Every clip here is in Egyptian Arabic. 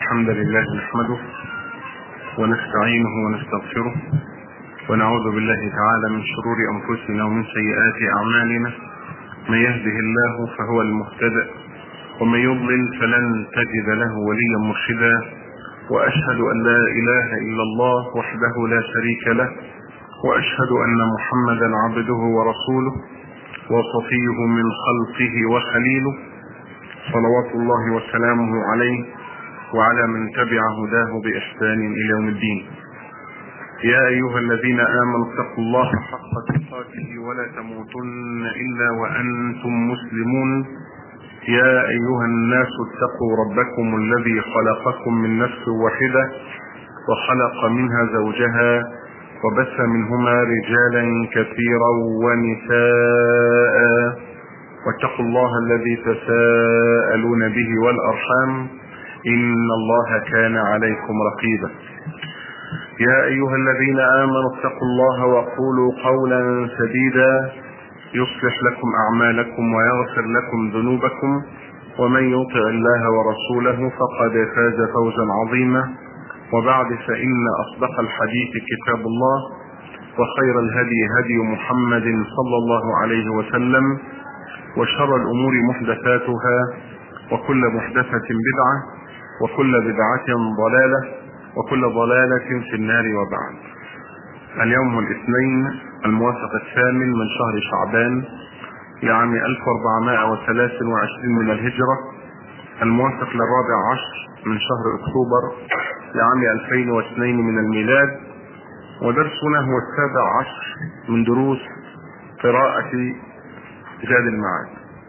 الحمد لله نحمده ونستعينه ونستغفره ونعوذ بالله تعالى من شرور انفسنا ومن سيئات اعمالنا من يهده الله فهو المهتدئ ومن يضلل فلن تجد له وليا مرشدا واشهد ان لا اله الا الله وحده لا شريك له واشهد ان محمدا عبده ورسوله وصفيه من خلقه وخليله صلوات الله وسلامه عليه وعلى من تبع هداه باحسان الى يوم الدين يا ايها الذين امنوا اتقوا الله حق تقاته ولا تموتن الا وانتم مسلمون يا ايها الناس اتقوا ربكم الذي خلقكم من نفس واحده وخلق منها زوجها وبث منهما رجالا كثيرا ونساء واتقوا الله الذي تساءلون به والارحام ان الله كان عليكم رقيبا يا ايها الذين امنوا اتقوا الله وقولوا قولا سديدا يصلح لكم اعمالكم ويغفر لكم ذنوبكم ومن يطع الله ورسوله فقد فاز فوزا عظيما وبعد فان اصدق الحديث كتاب الله وخير الهدي هدي محمد صلى الله عليه وسلم وشر الامور محدثاتها وكل محدثه بدعه وكل بدعه ضلاله وكل ضلاله في النار وبعد اليوم الاثنين الموافق الثامن من شهر شعبان لعام 1423 من الهجرة الموافق للرابع عشر من شهر اكتوبر لعام 2002 من الميلاد ودرسنا هو السابع عشر من دروس قراءة زاد المعاد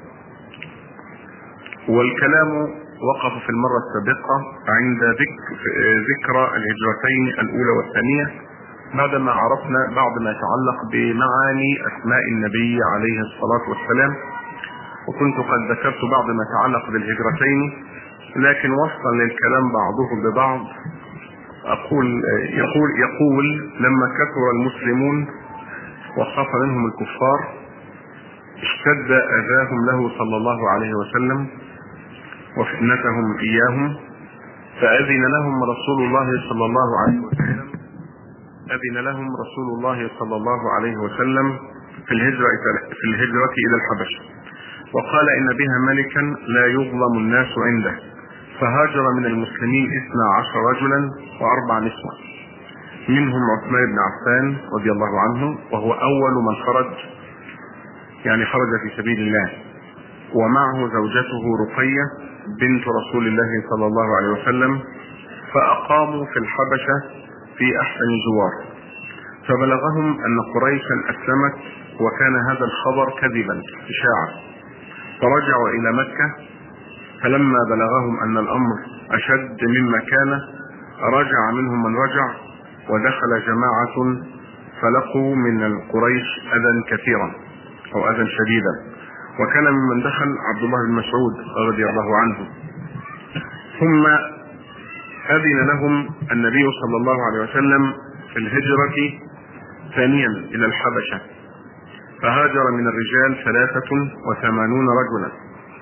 والكلام وقف في المرة السابقة عند ذكرى الهجرتين الأولى والثانية بعدما عرفنا بعض ما يتعلق بمعاني أسماء النبي عليه الصلاة والسلام وكنت قد ذكرت بعض ما يتعلق بالهجرتين لكن وصلا للكلام بعضهم ببعض أقول يقول يقول لما كثر المسلمون وخاف منهم الكفار اشتد أذاهم له صلى الله عليه وسلم وفتنتهم إياهم فأذن لهم رسول الله صلى الله عليه وسلم أذن لهم رسول الله صلى الله عليه وسلم في الهجرة في الهجرة إلى الحبشة وقال إن بها ملكا لا يظلم الناس عنده فهاجر من المسلمين اثنا عشر رجلا وأربع نسوة منهم عثمان بن عفان رضي الله عنه وهو أول من خرج يعني خرج في سبيل الله ومعه زوجته رقية بنت رسول الله صلى الله عليه وسلم فأقاموا في الحبشة في أحسن جوار فبلغهم أن قريشا أسلمت وكان هذا الخبر كذبا إشاعة فرجعوا إلى مكة فلما بلغهم أن الأمر أشد مما كان رجع منهم من رجع ودخل جماعة فلقوا من القريش أذى كثيرا أو أذى شديدا وكان ممن دخل عبد الله بن مسعود رضي الله عنه ثم أذن لهم النبي صلى الله عليه وسلم في الهجرة ثانيا إلى الحبشة فهاجر من الرجال ثلاثة وثمانون رجلا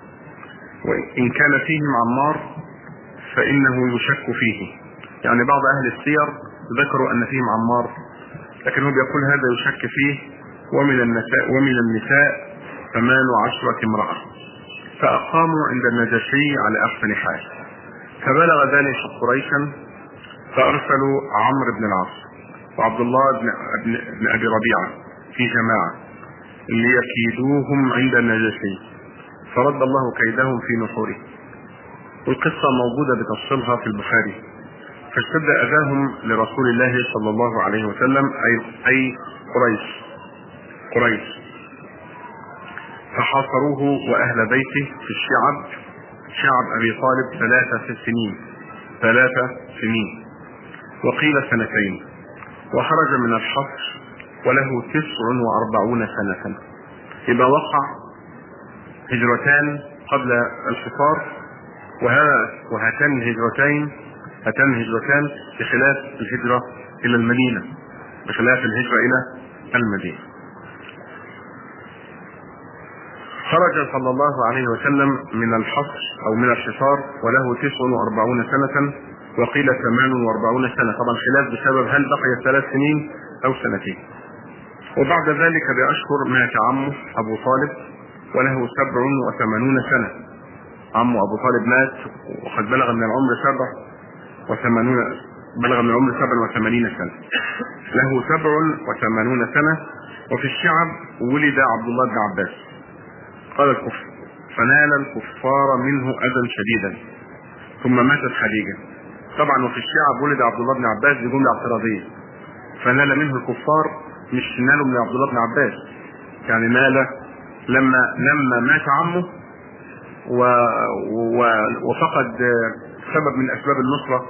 وإن كان فيهم عمار فإنه يشك فيه يعني بعض أهل السير ذكروا أن فيهم عمار لكن هو بيقول هذا يشك فيه ومن النساء ومن النساء ثمان عشرة امرأة فأقاموا عند النجاشي على أحسن حال فبلغ ذلك قريشا فارسلوا عمرو بن العاص وعبد الله بن, بن, بن ابي ربيعه في جماعه ليكيدوهم عند النجاشي فرد الله كيدهم في نحوره والقصة موجودة بتفصيلها في البخاري فاشتد أذاهم لرسول الله صلى الله عليه وسلم أي, أي قريش قريش فحاصروه وأهل بيته في الشعب شعب ابي طالب ثلاثة سنين ثلاثة سنين وقيل سنتين وخرج من الحصر وله تسع واربعون سنة يبقى وقع هجرتان قبل الحصار وهاتان الهجرتين هاتان الهجرتان بخلاف الهجرة الى المدينة بخلاف الهجرة الى المدينة خرج صلى الله عليه وسلم من الحصر او من الحصار وله 49 سنة وقيل 48 سنة طبعا خلاف بسبب هل بقي ثلاث سنين او سنتين وبعد ذلك بأشهر مات عمه أبو طالب وله سبع وثمانون سنة عمه أبو طالب مات وقد بلغ من العمر سبع وثمانون بلغ من العمر سبع وثمانين سنة له سبع وثمانون سنة وفي الشعب ولد عبد الله بن عباس قال الكفر فنال الكفار منه أذى شديدا ثم ماتت خديجة طبعا وفي الشعب ولد عبد الله بن عباس بجملة اعتراضية فنال منه الكفار مش ناله من عبد الله بن عباس يعني نال لما لما مات عمه و و وفقد سبب من اسباب النصره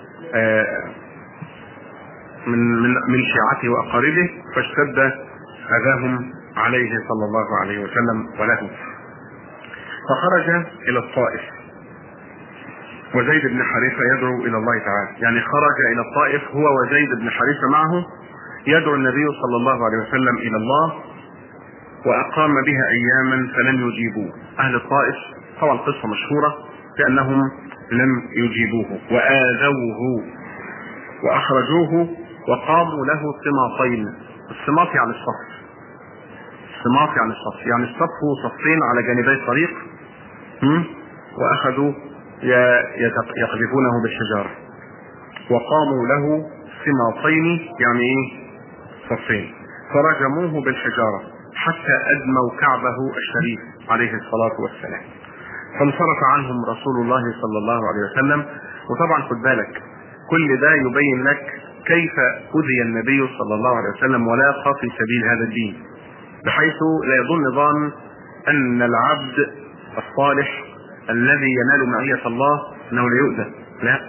من من من شيعته واقاربه فاشتد اذاهم عليه صلى الله عليه وسلم وله فخرج الى الطائف وزيد بن حارثه يدعو الى الله تعالى يعني خرج الى الطائف هو وزيد بن حارثه معه يدعو النبي صلى الله عليه وسلم الى الله واقام بها اياما فلم يجيبوه اهل الطائف طبعا قصه مشهوره لانهم لم يجيبوه واذوه واخرجوه وقاموا له صماطين الصماط يعني الصف الصماط يعني الصف يعني الصف هو صفين على جانبي الطريق واخذوا يقذفونه بالحجاره وقاموا له صماطين يعني ايه صفين فرجموه بالحجارة حتى أدموا كعبه الشريف عليه الصلاة والسلام فانصرف عنهم رسول الله صلى الله عليه وسلم وطبعا خد بالك كل ده يبين لك كيف أذي النبي صلى الله عليه وسلم ولاق في سبيل هذا الدين بحيث لا يظن ظان أن العبد الصالح الذي ينال معية الله أنه لا يؤذى لا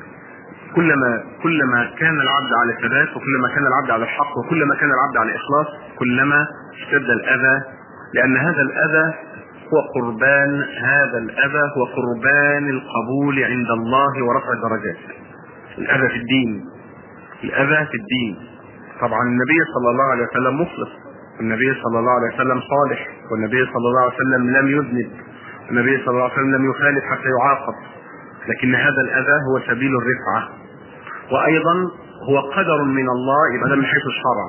كلما كلما كان العبد على الثبات وكلما كان العبد على الحق وكلما كان العبد على الاخلاص كلما اشتد الاذى لان هذا الاذى هو قربان هذا الاذى هو قربان القبول عند الله ورفع الدرجات الاذى في الدين الاذى في الدين طبعا النبي صلى الله عليه وسلم مخلص النبي صلى الله عليه وسلم صالح والنبي صلى الله عليه وسلم لم يذنب النبي صلى الله عليه وسلم لم يخالف حتى يعاقب لكن هذا الاذى هو سبيل الرفعه وايضا هو قدر من الله يبقى ده من حيث الشرع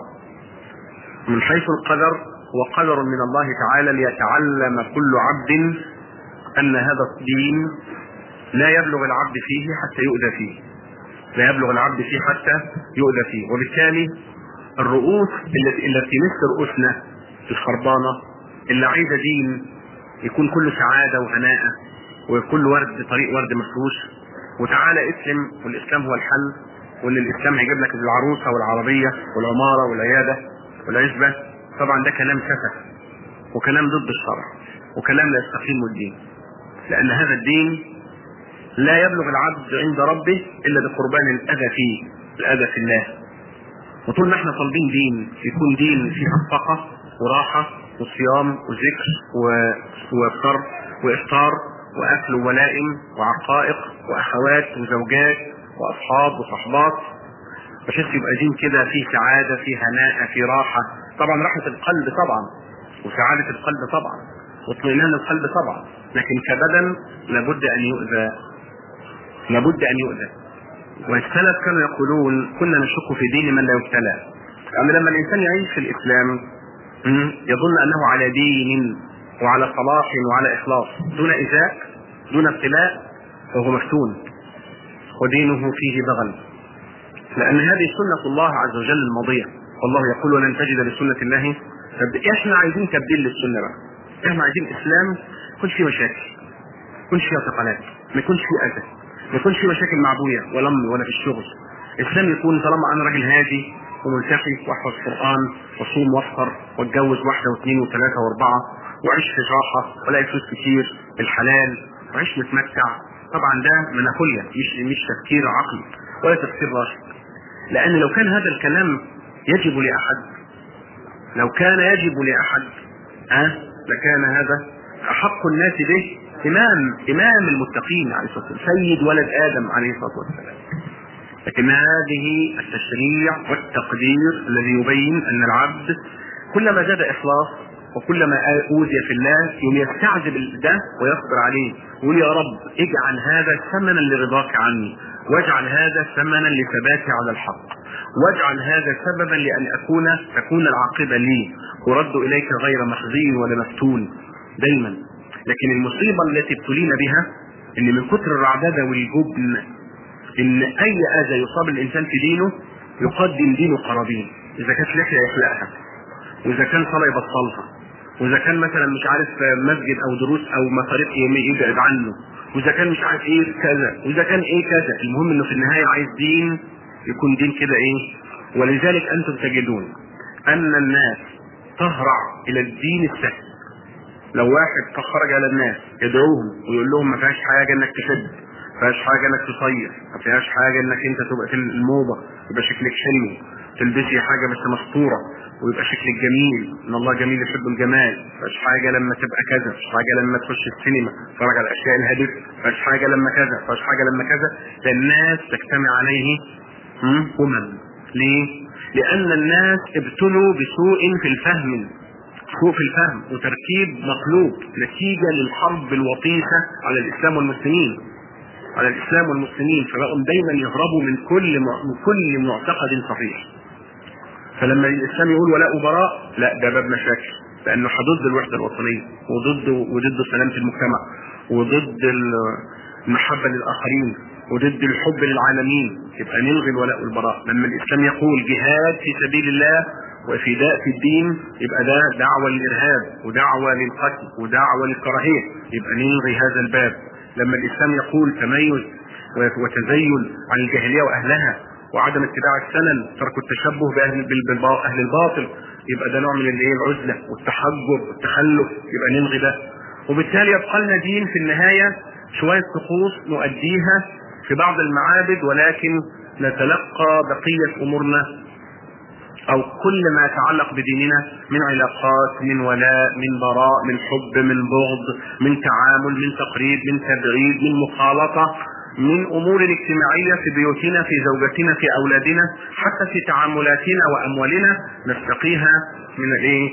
من حيث القدر هو قدر من الله تعالى ليتعلم كل عبد ان هذا الدين لا يبلغ العبد فيه حتى يؤذى فيه لا يبلغ العبد فيه حتى يؤذى فيه وبالتالي الرؤوس التي التي مثل رؤوسنا الخربانه اللي عايزه دين يكون كله سعاده وهناء وكل ورد طريق ورد مفروش وتعالى اسلم والاسلام هو الحل وان الاسلام هيجيب لك العروسه والعربيه والعماره والعياده والعزبه طبعا ده كلام سفه وكلام ضد الشرع وكلام لا يستقيم الدين لان هذا الدين لا يبلغ العبد عند ربه الا بقربان الاذى فيه الاذى في الله وطول ما احنا طالبين دين يكون دين فيه صفقه وراحه وصيام وذكر وافطار وافطار واكل ولائم وعقائق واخوات وزوجات واصحاب وصحبات بحيث يبقى دين كده فيه سعاده فيه هناء فيه راحه طبعا راحه القلب طبعا وسعاده القلب طبعا واطمئنان القلب طبعا لكن كبدن لابد ان يؤذى لابد ان يؤذى والسلف كانوا يقولون كنا نشك في دين من لا يبتلى يعني لما الانسان يعيش في الاسلام يظن انه على دين وعلى صلاح وعلى اخلاص دون ايذاء دون ابتلاء فهو مفتون ودينه فيه بغل لان هذه سنه الله عز وجل الماضيه والله يقول ولن تجد لسنه الله تبديل احنا عايزين تبديل للسنه بقى احنا عايزين اسلام ما يكونش فيه مشاكل ما يكونش فيه اعتقالات ما يكونش فيه اذى ما يكونش فيه مشاكل مع ابويا ولا امي ولا في الشغل الاسلام يكون طالما انا راجل هادي وملتحي واحفظ قران واصوم وافطر واتجوز واحده واثنين وثلاثه واربعه واعيش في راحه والاقي فلوس كتير الحلال واعيش متمتع طبعا ده مناخوليا مش مش تفكير عقلي ولا تفكير راشد لان لو كان هذا الكلام يجب لاحد لو كان يجب لاحد أه لكان هذا احق الناس به امام امام المتقين عليه الصلاه والسلام سيد ولد ادم عليه الصلاه والسلام لكن هذه التشريع والتقدير الذي يبين ان العبد كلما زاد اخلاص وكلما اوذي في الله يوم يستعجب ده ويصبر عليه يقول يا رب اجعل هذا ثمنا لرضاك عني واجعل هذا ثمنا لثباتي على الحق واجعل هذا سببا لان اكون تكون العاقبه لي ارد اليك غير مخزي ولا مفتون دايما لكن المصيبه التي ابتلينا بها ان من كثر الرعدده والجبن ان اي اذى يصاب الانسان في دينه يقدم دينه قرابين اذا كانت لحيه يخلقها واذا كان صلاه يبطلها واذا كان مثلا مش عارف مسجد او دروس او مصاريف يبعد عنه واذا كان مش عارف ايه كذا واذا كان ايه كذا المهم انه في النهايه عايز دين يكون دين كده ايه ولذلك انتم تجدون ان الناس تهرع الى الدين السهل لو واحد خرج على الناس يدعوهم ويقول لهم ما فيهاش حاجه انك تشد ما فيهاش حاجه انك تصير ما فيهاش حاجه انك انت تبقى في الموضه يبقى شكلك حلو تلبسي حاجه بس مستوره ويبقى شكلك جميل ان الله جميل يحب الجمال ما فيهاش حاجه لما تبقى كذا ما فيهاش حاجه لما تخش السينما تتفرج على الاشياء الهادفه ما فيهاش حاجه لما كذا ما فيهاش حاجه لما كذا ده الناس تجتمع عليه امم ليه؟ لان الناس ابتلوا بسوء في الفهم سوء في الفهم وتركيب مقلوب نتيجة للحرب الوطيسة على الإسلام والمسلمين على الإسلام والمسلمين فبقوا دايما يهربوا من كل من كل معتقد صحيح فلما الإسلام يقول ولاء وبراء لا ده باب مشاكل لأنه حضد الوحدة الوطنية وضد وضد سلامة المجتمع وضد المحبة للآخرين وضد الحب للعالمين يبقى نلغي الولاء والبراء لما الإسلام يقول جهاد في سبيل الله وفداء في الدين يبقى ده دعوة للإرهاب ودعوة للقتل ودعوة للكراهية يبقى نلغي هذا الباب لما الإسلام يقول تميز وتزين عن الجاهلية وأهلها وعدم اتباع السنن ترك التشبه بأهل, بأهل الباطل يبقى ده نوع من الايه العزلة والتحجر والتخلف يبقى نلغي ده وبالتالي يبقى لنا دين في النهاية شوية طقوس نؤديها في بعض المعابد ولكن نتلقى بقية أمورنا او كل ما يتعلق بديننا من علاقات من ولاء من براء من حب من بغض من تعامل من تقريب من تبعيد من مخالطه من امور اجتماعيه في بيوتنا في زوجتنا في اولادنا حتى في تعاملاتنا واموالنا نستقيها من الايه؟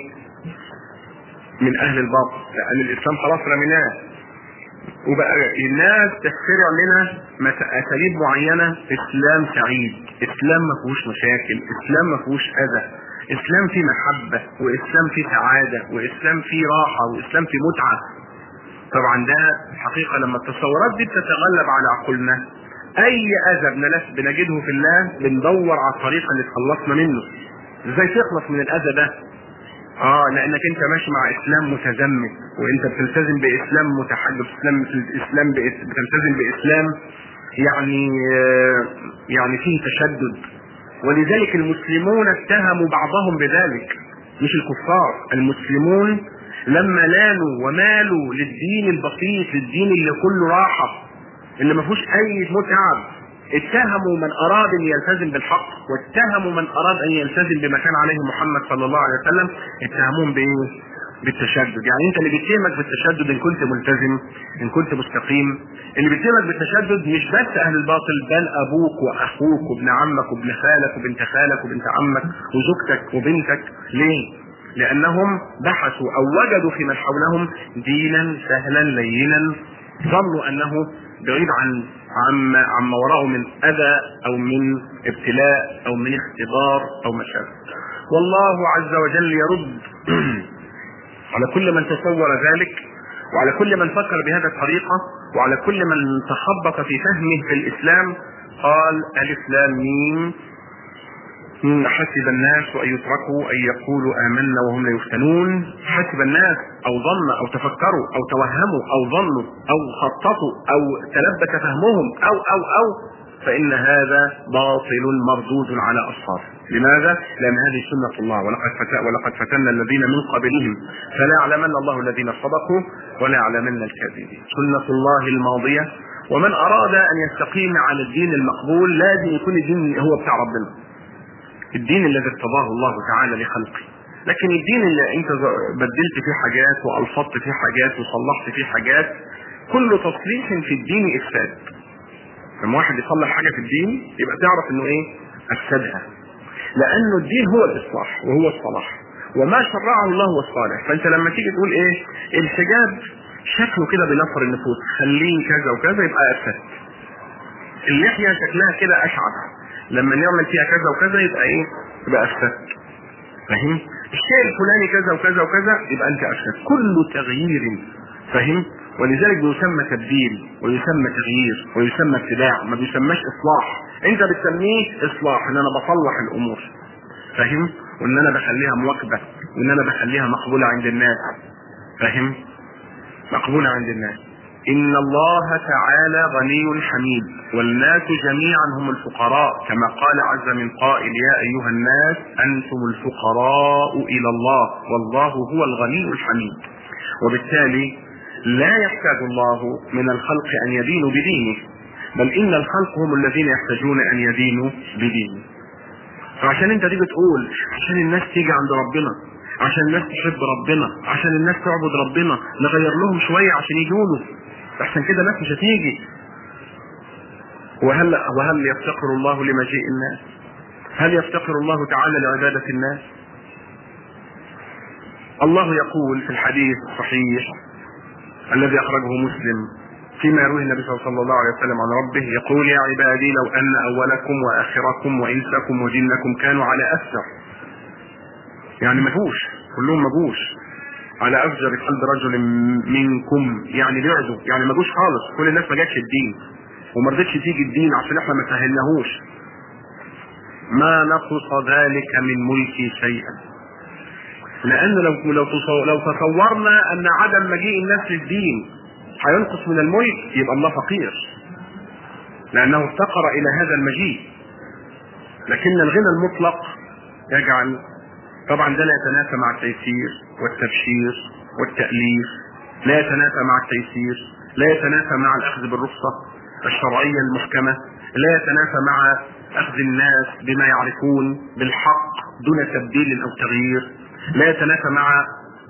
من اهل الباطل لان الاسلام خلاص رميناه وبقى الناس تخترع لنا اساليب معينه اسلام سعيد اسلام ما فيهوش مشاكل اسلام ما فيهوش اذى اسلام فيه محبه واسلام فيه سعاده واسلام فيه راحه واسلام فيه متعه طبعا ده الحقيقه لما التصورات دي بتتغلب على عقولنا اي اذى بنجده في الله بندور على الطريقه اللي تخلصنا منه ازاي تخلص من الاذى ده اه لانك انت ماشي مع اسلام متزمت وانت بتلتزم باسلام متحدث اسلام الاسلام بتلتزم باسلام يعني آه يعني فيه تشدد ولذلك المسلمون اتهموا بعضهم بذلك مش الكفار المسلمون لما لانوا ومالوا للدين البسيط للدين اللي كله راحه اللي ما فيهوش اي متعب اتهموا من اراد ان يلتزم بالحق واتهموا من اراد ان يلتزم بما كان عليه محمد صلى الله عليه وسلم اتهموهم بايه؟ بالتشدد يعني انت اللي بيتهمك بالتشدد ان كنت ملتزم ان كنت مستقيم اللي بيتهمك بالتشدد مش بس اهل الباطل بل ابوك واخوك وابن عمك وابن خالك وبنت خالك وبنت عمك وزوجتك وبنتك ليه؟ لانهم بحثوا او وجدوا في من حولهم دينا سهلا لينا ظنوا انه بعيد عن عما عما وراءه من اذى او من ابتلاء او من اختبار او مشاكل والله عز وجل يرد على كل من تصور ذلك وعلى كل من فكر بهذه الطريقة وعلى كل من تخبط في فهمه في الإسلام قال ألف لام ميم حسب الناس أن يتركوا أن يقولوا آمنا وهم لا يفتنون حسب الناس أو ظن أو تفكروا أو توهموا أو ظنوا أو خططوا أو تلبس فهمهم أو أو أو فإن هذا باطل مردود على أصحابه لماذا؟ لأن هذه سنة الله ولقد فتن ولقد فتنا الذين من قبلهم فلا يعلمن الله الذين صدقوا ولا يعلمن الكاذبين سنة الله الماضية ومن أراد أن يستقيم على الدين المقبول لازم يكون الدين هو بتاع ربنا الدين الذي ارتضاه الله تعالى لخلقه لكن الدين اللي انت بدلت فيه حاجات والفظت فيه حاجات وصلحت فيه حاجات كل تصليح في الدين افساد لما واحد يصلح حاجه في الدين يبقى تعرف انه ايه افسدها لانه الدين هو الاصلاح وهو الصلاح وما شرعه الله هو الصالح فانت لما تيجي تقول ايه الحجاب شكله كده بينفر النفوس خليه كذا وكذا يبقى افسد اللحيه شكلها كده اشعر لما نعمل فيها كذا وكذا يبقى ايه يبقى افسد فاهم الشيء الفلاني كذا وكذا وكذا يبقى انت افسد كل تغيير فاهم ولذلك بيسمى تبديل ويسمى تغيير ويسمى ابتداع ما بيسماش اصلاح انت بتسميه اصلاح ان انا بصلح الامور فاهم وان انا بخليها مواكبه وان انا بخليها مقبوله عند الناس فاهم مقبوله عند الناس ان الله تعالى غني حميد والناس جميعا هم الفقراء كما قال عز من قائل يا ايها الناس انتم الفقراء الى الله والله هو الغني الحميد وبالتالي لا يحتاج الله من الخلق ان يدينوا بدينه بل ان الخلق هم الذين يحتاجون ان يدينوا بدينه فعشان انت تيجي تقول عشان الناس تيجي عند ربنا عشان الناس تحب ربنا عشان الناس تعبد ربنا نغير لهم شويه عشان يجوا له عشان كده الناس مش هتيجي وهل وهل يفتقر الله لمجيء الناس؟ هل يفتقر الله تعالى لعباده الناس؟ الله يقول في الحديث الصحيح الذي اخرجه مسلم فيما يرويه النبي صلى الله عليه وسلم عن ربه يقول يا عبادي لو ان اولكم واخركم وانسكم وجنكم كانوا على افجر يعني ما جوش كلهم ما جوش على افجر قلب رجل منكم يعني بعدوا يعني ما جوش خالص كل الناس ما جاتش الدين وما رضتش تيجي الدين عشان احنا ما سهلناهوش ما نقص ذلك من ملكي شيئا لان لو لو لو تصورنا ان عدم مجيء الناس للدين هينقص من الملك يبقى الله فقير لانه افتقر الى هذا المجيء لكن الغنى المطلق يجعل طبعا ده لا يتنافى مع التيسير والتبشير والتأليف لا يتنافى مع التيسير لا يتنافى مع الأخذ بالرخصة الشرعية المحكمة لا يتنافى مع أخذ الناس بما يعرفون بالحق دون تبديل أو تغيير لا يتنافى مع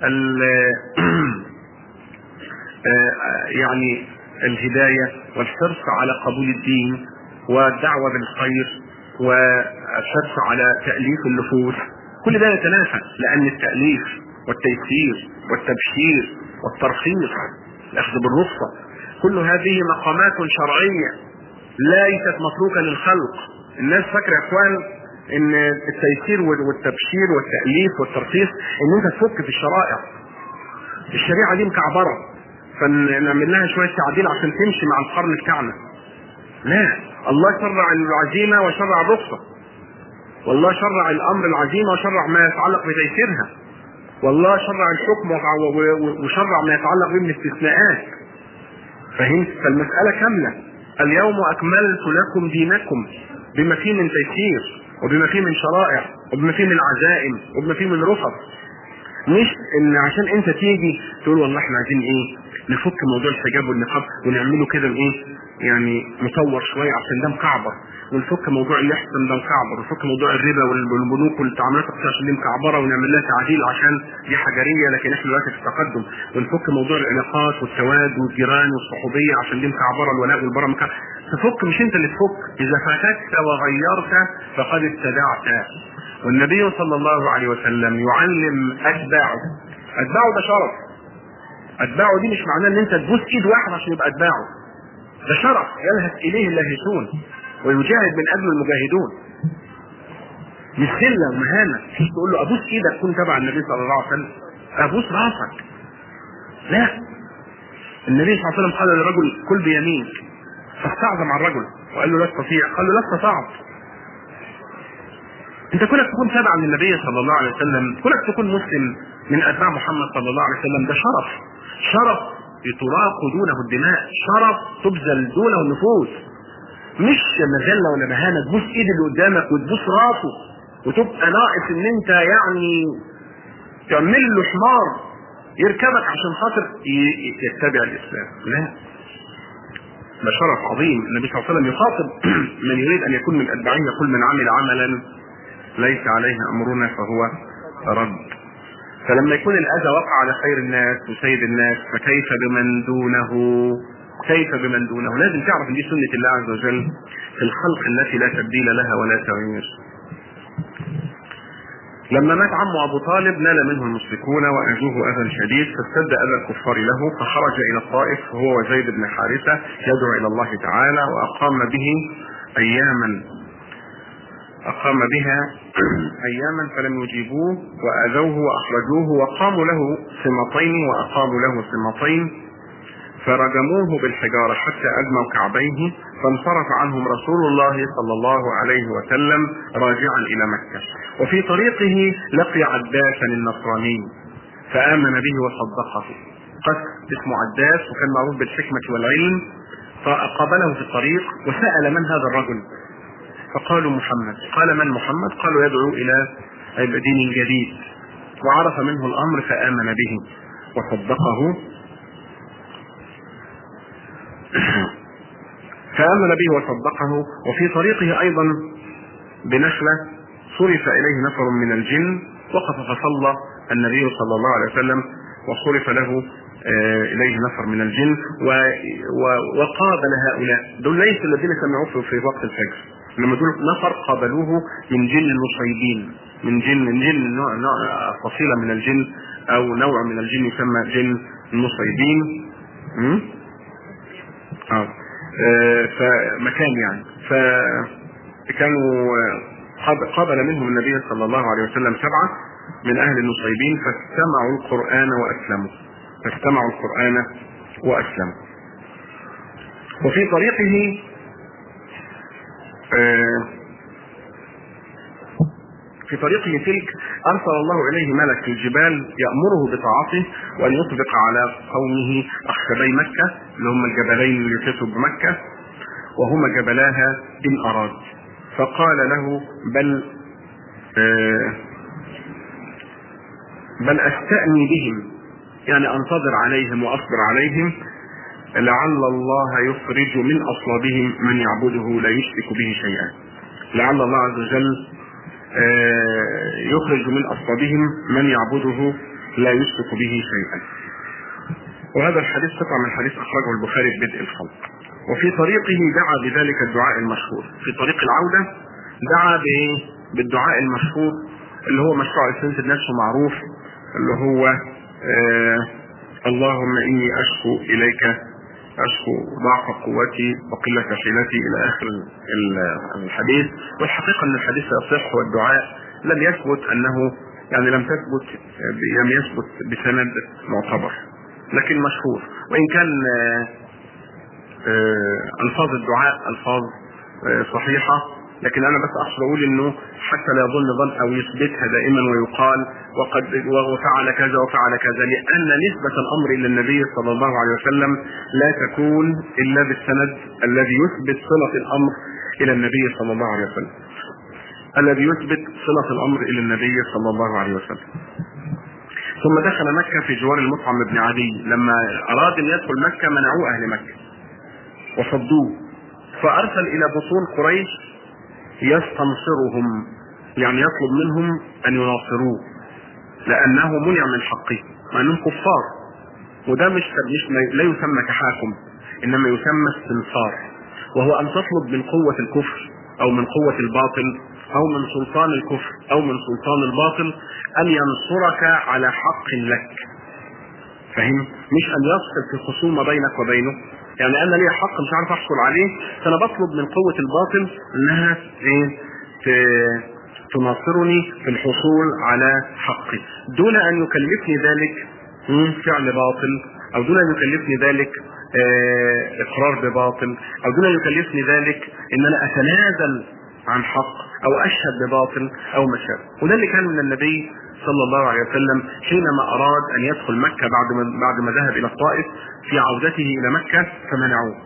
يعني الهداية والحرص على قبول الدين والدعوة بالخير والحرص على تأليف النفوس كل ده يتنافى لأن التأليف والتيسير والتبشير والترخيص الأخذ بالرخصة كل هذه مقامات شرعية ليست متروكة للخلق الناس فاكرة يا اخوان ان التيسير والتبشير والتأليف والترخيص ان انت تفك في الشرائع الشريعة دي مكعبرة فنعمل لها شوية تعديل عشان تمشي مع القرن بتاعنا لا الله شرع العزيمة وشرع الرخصة والله شرع الامر العزيمة وشرع ما يتعلق بتيسيرها والله شرع الحكم وشرع ما يتعلق به من الاستثناءات فهمت فالمسألة كاملة اليوم اكملت لكم دينكم بما فيه من تيسير وبما فيه من شرائع وبما فيه من عزائم وبما فيه من رفض مش ان عشان انت تيجي تقول والله احنا عايزين ايه نفك موضوع الحجاب والنقاب ونعمله كده ايه يعني مصور شويه عشان ده مكعبر ونفك موضوع الاحسن ده مكعبر ونفك موضوع الربا والبنوك والتعاملات الاقتصاديه عشان دي مكعبره ونعمل لها تعديل عشان دي حجريه لكن احنا دلوقتي في التقدم ونفك موضوع العلاقات والتواد والجيران والصحوبيه عشان دي مكعبره الولاء والبراء مكعبره تفك مش انت اللي تفك اذا فككت وغيرت فقد ابتدعت والنبي صلى الله عليه وسلم يعلم اتباعه اتباعه ده شرف اتباعه دي مش معناه ان انت تبوس ايد واحد عشان يبقى اتباعه ده شرف يلهث اليه اللاهثون ويجاهد من اجل المجاهدون مش ذله ومهانه تقول له ابوس ايدك كن تبع النبي صلى الله عليه وسلم ابوس راسك لا النبي صلى الله عليه وسلم قال للرجل كل بيمينك فاستعظم على الرجل وقال له لا استطيع قال له لا استطعت انت كونك تكون تابعا للنبي صلى الله عليه وسلم كونك تكون مسلم من اتباع محمد صلى الله عليه وسلم ده شرف شرف تراق دونه الدماء شرف تبذل دونه النفوس مش مذله ولا مهانه تبوس ايد اللي قدامك وتبوس راسه وتبقى ناقص ان انت يعني تعمل له حمار يركبك عشان خاطر يتبع الاسلام لا ده شرف عظيم النبي صلى الله عليه وسلم يخاطب من يريد ان يكون من اتباعه يقول من عمل عملا ليس عليه امرنا فهو رد فلما يكون الاذى وقع على خير الناس وسيد الناس فكيف بمن دونه كيف بمن دونه لازم تعرف ان دي سنه الله عز وجل في الخلق التي لا تبديل لها ولا تغيير لما مات عمه ابو طالب نال منه المشركون واذوه اذى شديد فاشتد اذى الكفار له فخرج الى الطائف هو وزيد بن حارثه يدعو الى الله تعالى واقام به اياما اقام بها اياما فلم يجيبوه واذوه واخرجوه وقاموا له سمطين واقاموا له سمطين فرجموه بالحجارة حتى أدموا كعبيه فانصرف عنهم رسول الله صلى الله عليه وسلم راجعا إلى مكة وفي طريقه لقي عداسا النصراني فآمن به وصدقه قد اسمه عداس وكان معروف بالحكمة والعلم فقابله في الطريق وسأل من هذا الرجل فقالوا محمد قال من محمد قالوا يدعو إلى دين جديد وعرف منه الأمر فآمن به وصدقه فآمن به وصدقه وفي طريقه أيضا بنخلة صرف إليه نفر من الجن وقف فصلى النبي صلى الله عليه وسلم وصرف له إليه نفر من الجن و... و... وقابل هؤلاء دول ليس الذين سمعوه في وقت الفجر لما دول نفر قابلوه من جن المصيبين من جن من جن نوع, نوع فصيلة من الجن أو نوع من الجن يسمى جن المصيبين اه فمكان يعني فكانوا قابل منهم النبي صلى الله عليه وسلم سبعة من أهل النصيبين فاستمعوا القرآن وأسلموا فاستمعوا القرآن وأسلموا وفي طريقه في طريقه تلك ارسل الله اليه ملك في الجبال يامره بطاعته وان يطبق على قومه اخشبي مكه اللي هم الجبلين اللي يحيطوا بمكه وهما جبلاها ان اراد فقال له بل آه بل استأني بهم يعني انتظر عليهم واصبر عليهم لعل الله يخرج من اصلابهم من يعبده لا يشرك به شيئا لعل الله عز وجل يخرج من اصلابهم من يعبده لا يشرك به شيئا. وهذا الحديث قطع من حديث اخرجه البخاري في بدء الخلق. وفي طريقه دعا بذلك الدعاء المشهور، في طريق العوده دعا بايه؟ بالدعاء المشهور اللي هو مشروع السنة نفسه معروف اللي هو آه اللهم اني اشكو اليك اشكو ضعف قوتي وقلة حيلتي الى اخر الحديث والحقيقة ان الحديث يصح والدعاء لم يثبت انه يعني لم تثبت لم يثبت بسند معتبر لكن مشهور وان كان الفاظ الدعاء الفاظ صحيحة لكن انا بس اقصد اقول انه حتى لا يظن ظن او يثبتها دائما ويقال وقد وفعل كذا وفعل كذا لان نسبة الامر الى النبي صلى الله عليه وسلم لا تكون الا بالسند الذي يثبت صلة الامر الى النبي صلى الله عليه وسلم. الذي يثبت صلة الامر الى النبي صلى الله عليه وسلم. ثم دخل مكة في جوار المطعم بن عدي لما اراد ان يدخل مكة منعوه اهل مكة وصدوه فارسل الى بطون قريش يستنصرهم يعني يطلب منهم ان يناصروه لانه منع من حقه مع انهم كفار وده مش مش لا يسمى تحاكم انما يسمى استنصار وهو ان تطلب من قوة الكفر او من قوة الباطل او من سلطان الكفر او من سلطان الباطل ان ينصرك على حق لك فهم مش ان يفصل في خصومة بينك وبينه يعني انا لي حق مش عارف احصل عليه فانا بطلب من قوة الباطل انها ايه تناصرني في الحصول على حقي دون ان يكلفني ذلك فعل باطل او دون ان يكلفني ذلك اه اقرار بباطل او دون ان يكلفني ذلك ان انا اتنازل عن حق او اشهد بباطل او ما شابه وده اللي كان من النبي صلى الله عليه وسلم حينما اراد ان يدخل مكة بعد ما بعد ما ذهب الى الطائف في عودته الى مكة فمنعوه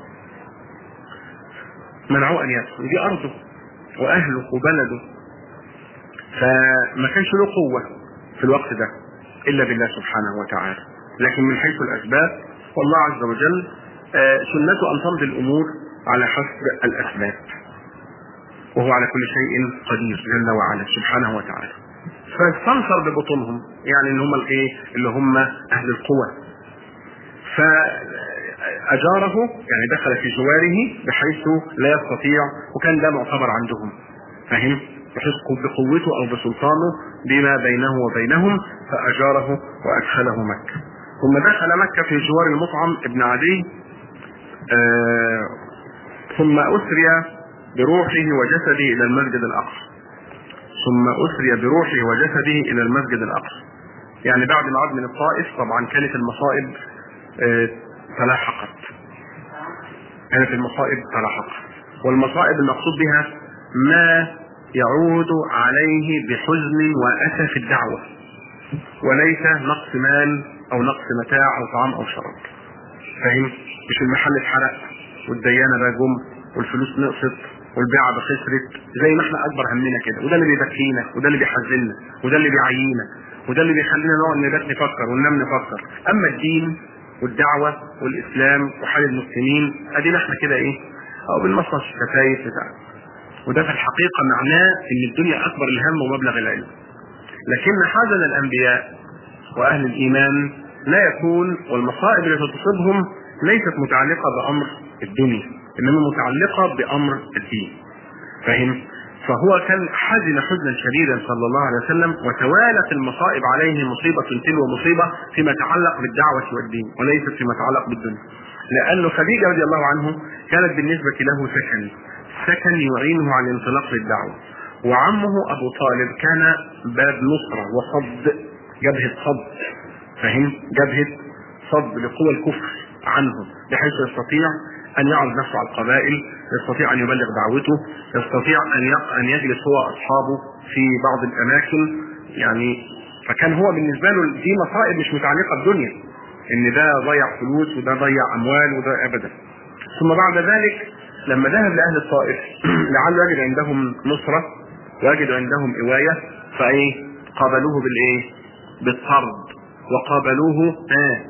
منعوه ان يدخل دي ارضه واهله وبلده فما كانش له قوة في الوقت ده الا بالله سبحانه وتعالى لكن من حيث الاسباب والله عز وجل سنته ان تمضي الامور على حسب الاسباب وهو على كل شيء قدير جل وعلا سبحانه وتعالى فاستنصر ببطونهم يعني ان هم الايه اللي هم اهل القوى فاجاره يعني دخل في جواره بحيث لا يستطيع وكان ده معتبر عندهم فاهم بحيث بقوته او بسلطانه بما بينه وبينهم فاجاره وادخله مكه ثم دخل مكه في جوار المطعم ابن عدي آه ثم اسري بروحه وجسده الى المسجد الاقصى ثم اسري بروحه وجسده الى المسجد الاقصى يعني بعد ما عاد من الطائف طبعا كانت المصائب آه تلاحقت كانت المصائب تلاحقت والمصائب المقصود بها ما يعود عليه بحزن واسف الدعوه وليس نقص مال او نقص متاع او طعام او شراب فاهم مش المحل اتحرق والديانه بقى جم والفلوس نقصت والبيعه خسرت زي ما احنا اكبر همنا كده وده اللي بيبكينا وده اللي بيحزننا وده اللي بيعيينا وده اللي بيخلينا نقعد نبات نفكر وننام نفكر اما الدين والدعوه والاسلام وحال المسلمين ادينا احنا كده ايه او بنمصص الشفايف بتاعنا وده في الحقيقه معناه ان الدنيا اكبر الهم ومبلغ العلم لكن حزن الانبياء واهل الايمان لا يكون والمصائب التي تصيبهم ليست متعلقه بامر الدنيا انما متعلقه بامر الدين فهم فهو كان حزن حزنا شديدا صلى الله عليه وسلم وتوالت المصائب عليه مصيبة تلو مصيبة فيما يتعلق بالدعوة والدين وليست فيما يتعلق بالدنيا لأن خديجة رضي الله عنه كانت بالنسبة له سكن سكن يعينه على الانطلاق للدعوة وعمه أبو طالب كان باب نصرة وصد جبهة صد فهم جبهة صد لقوى الكفر عنه بحيث يستطيع ان يعرض نفسه على القبائل يستطيع ان يبلغ دعوته يستطيع ان ان يجلس هو واصحابه في بعض الاماكن يعني فكان هو بالنسبه له دي مصائب مش متعلقه بدنيا ان ده ضيع فلوس وده ضيع اموال وده ابدا ثم بعد ذلك لما ذهب لاهل الطائف لعله يجد عندهم نصره ويجد عندهم اوايه فايه قابلوه بالايه بالطرد وقابلوه آه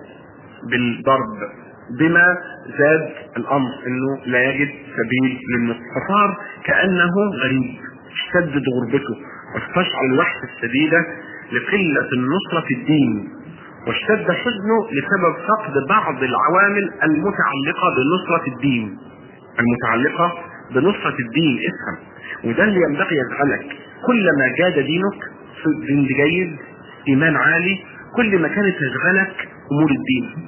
بالضرب بما زاد الامر انه لا يجد سبيل للنصر فصار كانه غريب اشتدت غربته واستشعر الوحده الشديده لقله النصره في الدين واشتد حزنه لسبب فقد بعض العوامل المتعلقه بنصره الدين المتعلقه بنصره الدين افهم وده اللي ينبغي يشغلك كلما جاد دينك دين جيد ايمان عالي كل ما كانت تشغلك امور الدين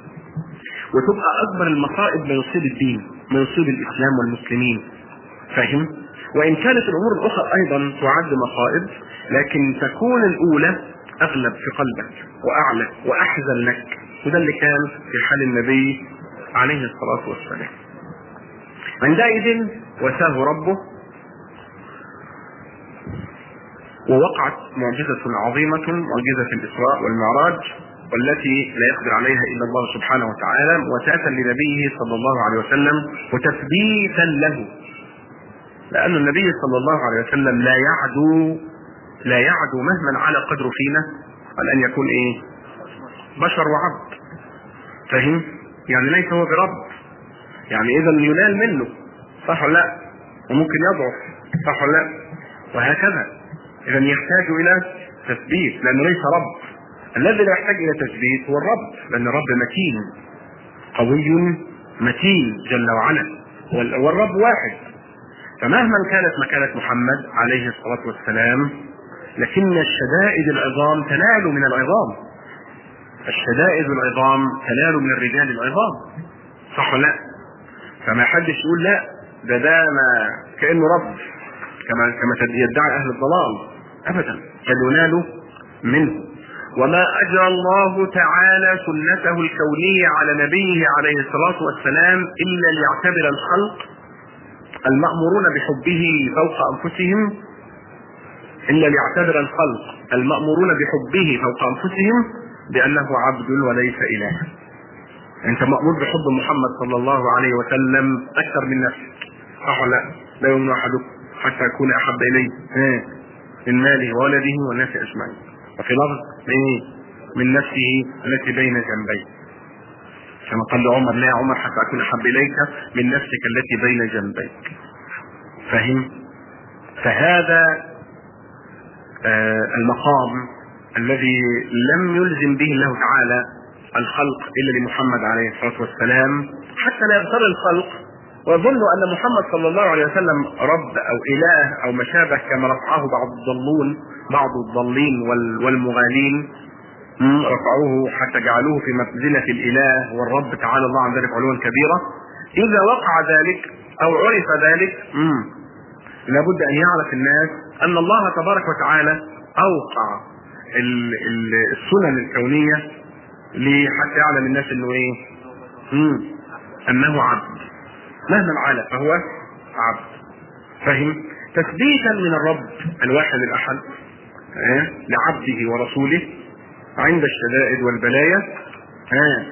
وتبقى اكبر المصائب ما يصيب الدين ما يصيب الاسلام والمسلمين فاهم وان كانت الامور الاخرى ايضا تعد مصائب لكن تكون الاولى اغلب في قلبك واعلى واحزن لك وده اللي كان في حال النبي عليه الصلاه والسلام عندئذ وساه ربه ووقعت معجزة عظيمة معجزة الإسراء والمعراج والتي لا يقدر عليها الا الله سبحانه وتعالى وتاتا لنبيه صلى الله عليه وسلم وتثبيتا له لان النبي صلى الله عليه وسلم لا يعدو لا يعدو مهما على قدره فينا على ان يكون ايه بشر وعبد فهم يعني ليس هو برب يعني اذا ينال منه صح ولا لا وممكن يضعف صح ولا لا وهكذا اذا يحتاج الى تثبيت لانه ليس رب الذي لا يحتاج الى تثبيت هو الرب لان الرب متين قوي متين جل وعلا والرب واحد فمهما كانت مكانة محمد عليه الصلاة والسلام لكن الشدائد العظام تنال من العظام الشدائد العظام تنال من الرجال العظام صح ولا لا فما حدش يقول لا ده ده ما كانه رب كما كما يدعي اهل الضلال ابدا بل ينال منه وما اجرى الله تعالى سنته الكونيه على نبيه عليه الصلاه والسلام الا ليعتبر الخلق المامورون بحبه فوق انفسهم الا ليعتبر الخلق المامورون بحبه فوق انفسهم بانه عبد وليس اله انت مامور بحب محمد صلى الله عليه وسلم اكثر من نفسك صح ولا لا؟ لا يؤمن احدكم حتى يكون احب اليه من ماله وولده والناس اجمعين وفي لفظ ايه من نفسه التي بين جنبيه كما قال لعمر لا يا عمر حتى اكون احب اليك من نفسك التي بين جنبيك فهم فهذا آه المقام الذي لم يلزم به الله تعالى الخلق الا لمحمد عليه الصلاه والسلام حتى لا يغتر الخلق ويظن ان محمد صلى الله عليه وسلم رب او اله او ما شابه كما رفعه بعض الضالون بعض الضالين وال- والمغالين مم، رفعوه حتى جعلوه في منزلة الإله والرب تعالى الله عن ذلك علوا كبيرا إذا وقع ذلك أو عرف ذلك مم، لابد أن يعرف الناس أن الله تبارك وتعالى أوقع ال- ال- السنن الكونية لحتى يعلم الناس أنه إيه؟ مم، أنه عبد مهما علا فهو عبد فهم؟ تثبيتا من الرب الواحد الأحد آه، لعبده ورسوله عند الشدائد والبلايا ها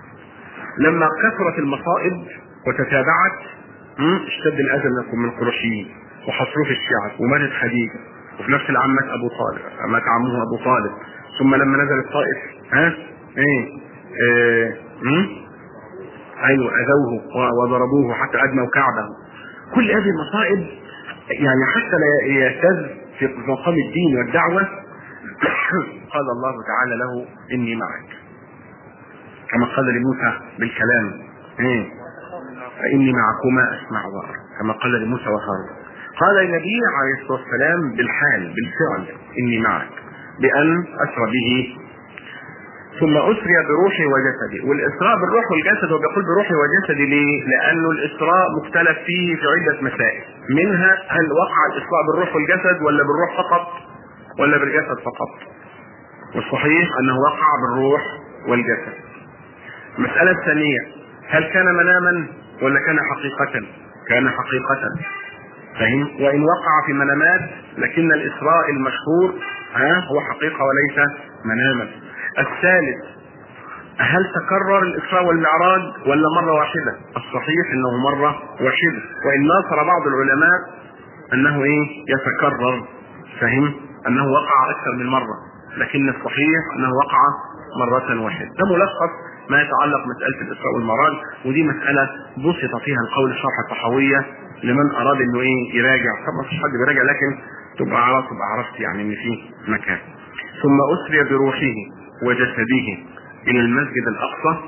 لما كثرت المصائب وتتابعت مم، اشتد الاذى منكم من القرشيين وحصروه في الشعب وماتت خديجه وفي نفس العام مات ابو طالب مات عمه ابو طالب ثم لما نزل الطائف ها ايه, إيه. مم؟ ايوه اذوه و- وضربوه حتى ادموا كعبه كل هذه المصائب يعني حتى لا يهتز في مقام الدين والدعوه قال الله تعالى له اني معك كما قال لموسى بالكلام ايه فاني معكما اسمع وارى كما قال لموسى وهارون قال لنبيه عليه الصلاه والسلام بالحال بالفعل اني معك بان اسرى به ثم اسري بروحي وجسدي والاسراء بالروح والجسد هو بيقول بروحي وجسدي ليه؟ لانه الاسراء مختلف فيه في عده مسائل منها هل وقع الاسراء بالروح والجسد ولا بالروح فقط ولا بالجسد فقط والصحيح انه وقع بالروح والجسد المسألة الثانية هل كان مناما ولا كان حقيقة كان حقيقة فهم وإن وقع في منامات لكن الإسراء المشهور ها هو حقيقة وليس مناما الثالث هل تكرر الإسراء والمعراج ولا مرة واحدة الصحيح أنه مرة واحدة وإن ناصر بعض العلماء أنه إيه يتكرر فهم أنه وقع أكثر من مرة لكن الصحيح أنه وقع مرة واحدة ده ملخص ما يتعلق مسألة الإسراء والمعراج ودي مسألة بسط فيها القول الشرح الطحاوية لمن أراد إنه إيه يراجع طبعا مفيش حد بيراجع لكن تبقى عرفت تبقى عرفت يعني إن في مكان ثم أسري بروحه وجسده إلى المسجد الأقصى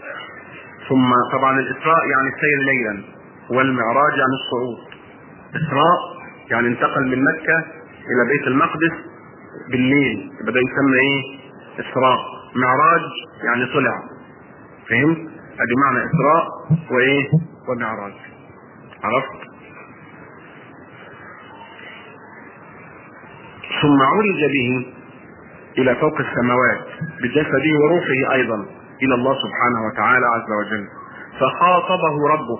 ثم طبعا الإسراء يعني السير ليلا والمعراج يعني الصعود إسراء يعني انتقل من مكة إلى بيت المقدس بالليل يبقى ده يسمى إيه؟ إسراء معراج يعني طلع فهمت؟ ادي معنى اسراء وايه؟ ومعراج عرفت؟ ثم عرج به الى فوق السماوات بجسده وروحه ايضا الى الله سبحانه وتعالى عز وجل فخاطبه ربه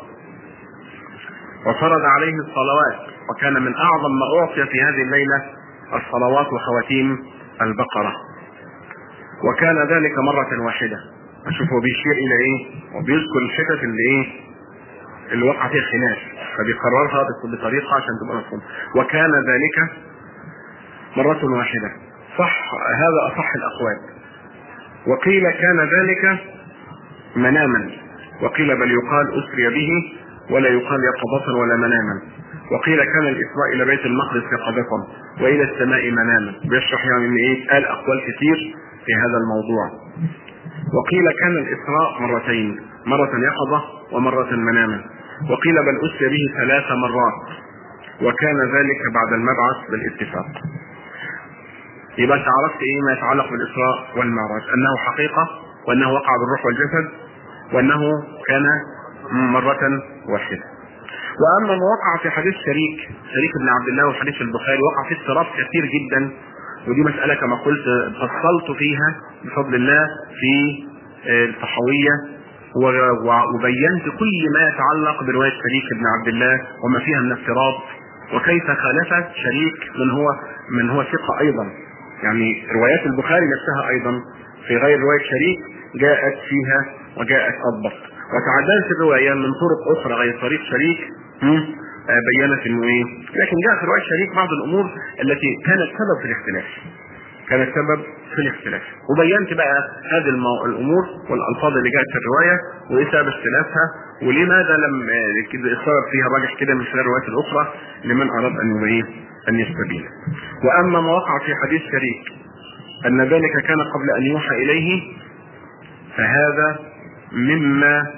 وفرض عليه الصلوات وكان من اعظم ما اعطي في هذه الليله الصلوات وخواتيم البقره وكان ذلك مرة واحدة أشوف هو بيشير إلى إيه وبيذكر الحتت اللي إيه اللي وقع فيها خلاف فبيكررها بس- بطريقة عشان تبقى مفهوم وكان ذلك مرة واحدة صح هذا أصح الأقوال وقيل كان ذلك مناما وقيل بل يقال أسري به ولا يقال يقظة ولا مناما وقيل كان الإسراء إلى بيت المقدس يقظة وإلى السماء مناما بيشرح يعني إن إيه قال أقوال كتير في هذا الموضوع وقيل كان الإسراء مرتين مرة يقظة ومرة مناما وقيل بل أسري به ثلاث مرات وكان ذلك بعد المبعث بالاتفاق يبقى انت عرفت ايه ما يتعلق بالاسراء والمعراج انه حقيقه وانه وقع بالروح والجسد وانه كان مره واحده واما ما وقع في حديث شريك شريك بن عبد الله وحديث البخاري وقع فيه اضطراب كثير جدا ودي مساله كما قلت فصلت فيها بفضل الله في آه، الطحاويه و- و- وبينت كل ما يتعلق بروايه شريك بن عبد الله وما فيها من اضطراب وكيف خالفت شريك من هو من هو ثقه ايضا يعني روايات البخاري نفسها ايضا في غير روايه شريك جاءت فيها وجاءت اضبط وتعددت الروايه من طرق اخرى غير طريق شريك هم، آه، بينت انه ايه لكن جاء في روايه شريك بعض الامور التي كانت سبب في الاختلاف كانت سبب في الاختلاف وبينت بقى هذه المو... الامور والالفاظ اللي جاءت في الروايه وايه سبب اختلافها ولماذا لم آه، كده السبب فيها راجح كده من خلال الروايات الاخرى لمن اراد ان ايه ان يستبين واما ما وقع في حديث شريك ان ذلك كان قبل ان يوحى اليه فهذا مما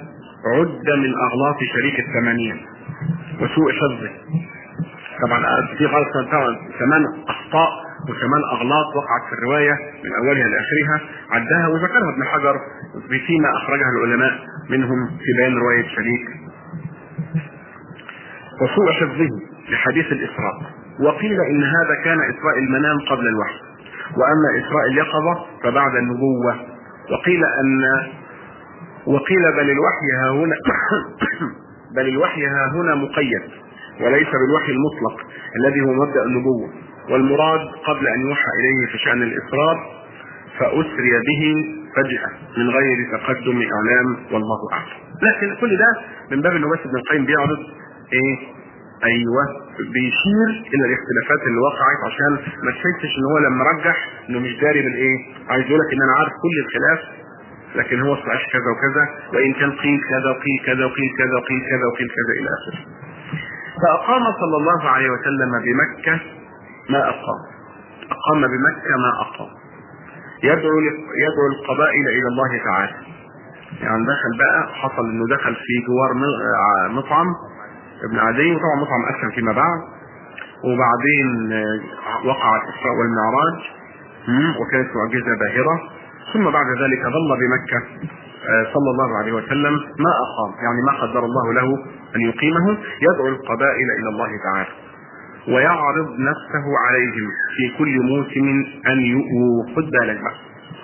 عد من اغلاط شريك الثمانية وسوء حفظه طبعا في غلط طبعا ثمان اخطاء وثمان اغلاط وقعت في الروايه من اولها لاخرها عدها وذكرها ابن حجر فيما اخرجها العلماء منهم في بيان روايه شريك وسوء حفظه لحديث الاسراء وقيل ان هذا كان اسراء المنام قبل الوحي واما اسراء اليقظه فبعد النبوه وقيل ان وقيل بل الوحي ها هنا بل الوحي ها هنا مقيد وليس بالوحي المطلق الذي هو مبدا النبوه والمراد قبل ان يوحى اليه في شان الاسرار فاسري به فجاه من غير تقدم اعلام والله اعلم لكن كل ده من باب انه بس ابن القيم بيعرض ايه ايوه بيشير الى الاختلافات اللي وقعت عشان ما تحسش ان هو لما رجح انه مش داري بالايه عايز يقول لك ان انا عارف كل الخلاف لكن هو صحيح كذا وكذا وان كان قيل كذا وقيل كذا وقيل كذا وقيل كذا وقيل كذا الى اخره فاقام صلى الله عليه وسلم بمكه ما اقام اقام بمكه ما اقام يدعو يدعو القبائل الى الله تعالى يعني دخل بقى حصل انه دخل في جوار مطعم ابن عدي وطبعا مطعم اسلم فيما بعد وبعدين وقع الاسراء والمعراج وكانت معجزه باهره ثم بعد ذلك ظل بمكه صلى الله عليه وسلم ما اقام يعني ما قدر الله له ان يقيمه يدعو القبائل الى الله تعالى ويعرض نفسه عليهم في كل موسم ان يؤووا خد بالك بقى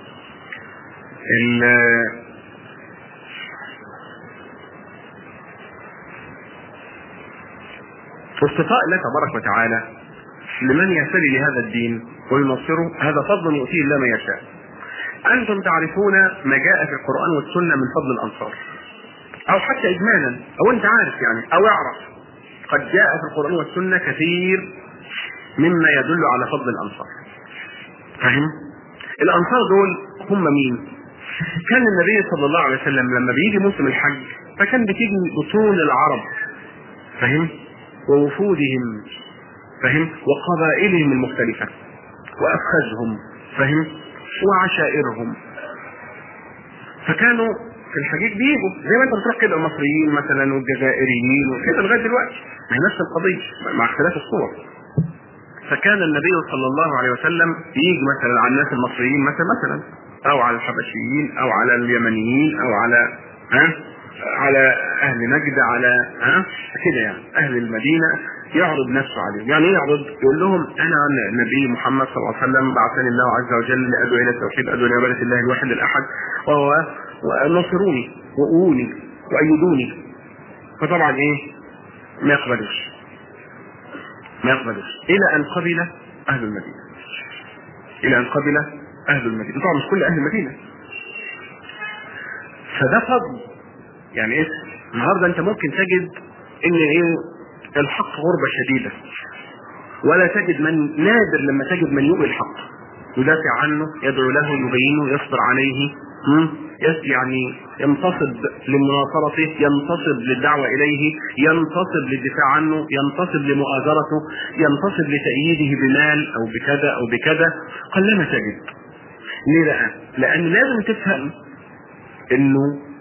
واصطفاء الله تبارك وتعالى لمن يهتدي لهذا الدين وينصره هذا فضل يؤتيه الله من يشاء. انتم تعرفون ما جاء في القران والسنه من فضل الانصار. او حتى اجمالا او انت عارف يعني او اعرف قد جاء في القران والسنه كثير مما يدل على فضل الانصار. فاهم؟ الانصار دول هم مين؟ كان النبي صلى الله عليه وسلم لما بيجي موسم الحج فكان بتيجي بطون العرب فاهم؟ ووفودهم فهم وقبائلهم المختلفة وأفخاذهم فهم وعشائرهم فكانوا في الحقيقة بيجوا زي ما انت بتروح كده المصريين مثلا والجزائريين وكده لغايه دلوقتي ما هي نفس القضيه مع اختلاف الصور فكان النبي صلى الله عليه وسلم يجي مثلا على الناس المصريين مثلا مثلا او على الحبشيين او على اليمنيين او على ها على اهل نجد على ها كده يعني اهل المدينه يعرض نفسه عليهم يعني ايه يعرض يقول لهم انا النبي محمد صلى الله عليه وسلم بعثني الله عز وجل لادعو الى التوحيد ادعو الى عباده الله الواحد الاحد وهو ونصروني وقوني وايدوني فطبعا ايه ما يقبلوش ما يقبلوش الى ان قبل اهل المدينه الى ان قبل اهل المدينه طبعا مش كل اهل المدينه فده فضل يعني ايه النهارده انت ممكن تجد ان ايه الحق غربه شديده ولا تجد من نادر لما تجد من يؤوي الحق يدافع عنه يدعو له يبينه يصبر عليه يعني ينتصب لمناصرته ينتصب للدعوة إليه ينتصب للدفاع عنه ينتصب لمؤازرته ينتصب لتأييده بمال أو بكذا أو بكذا قلما تجد ليه بقى؟ لأن لازم تفهم إنه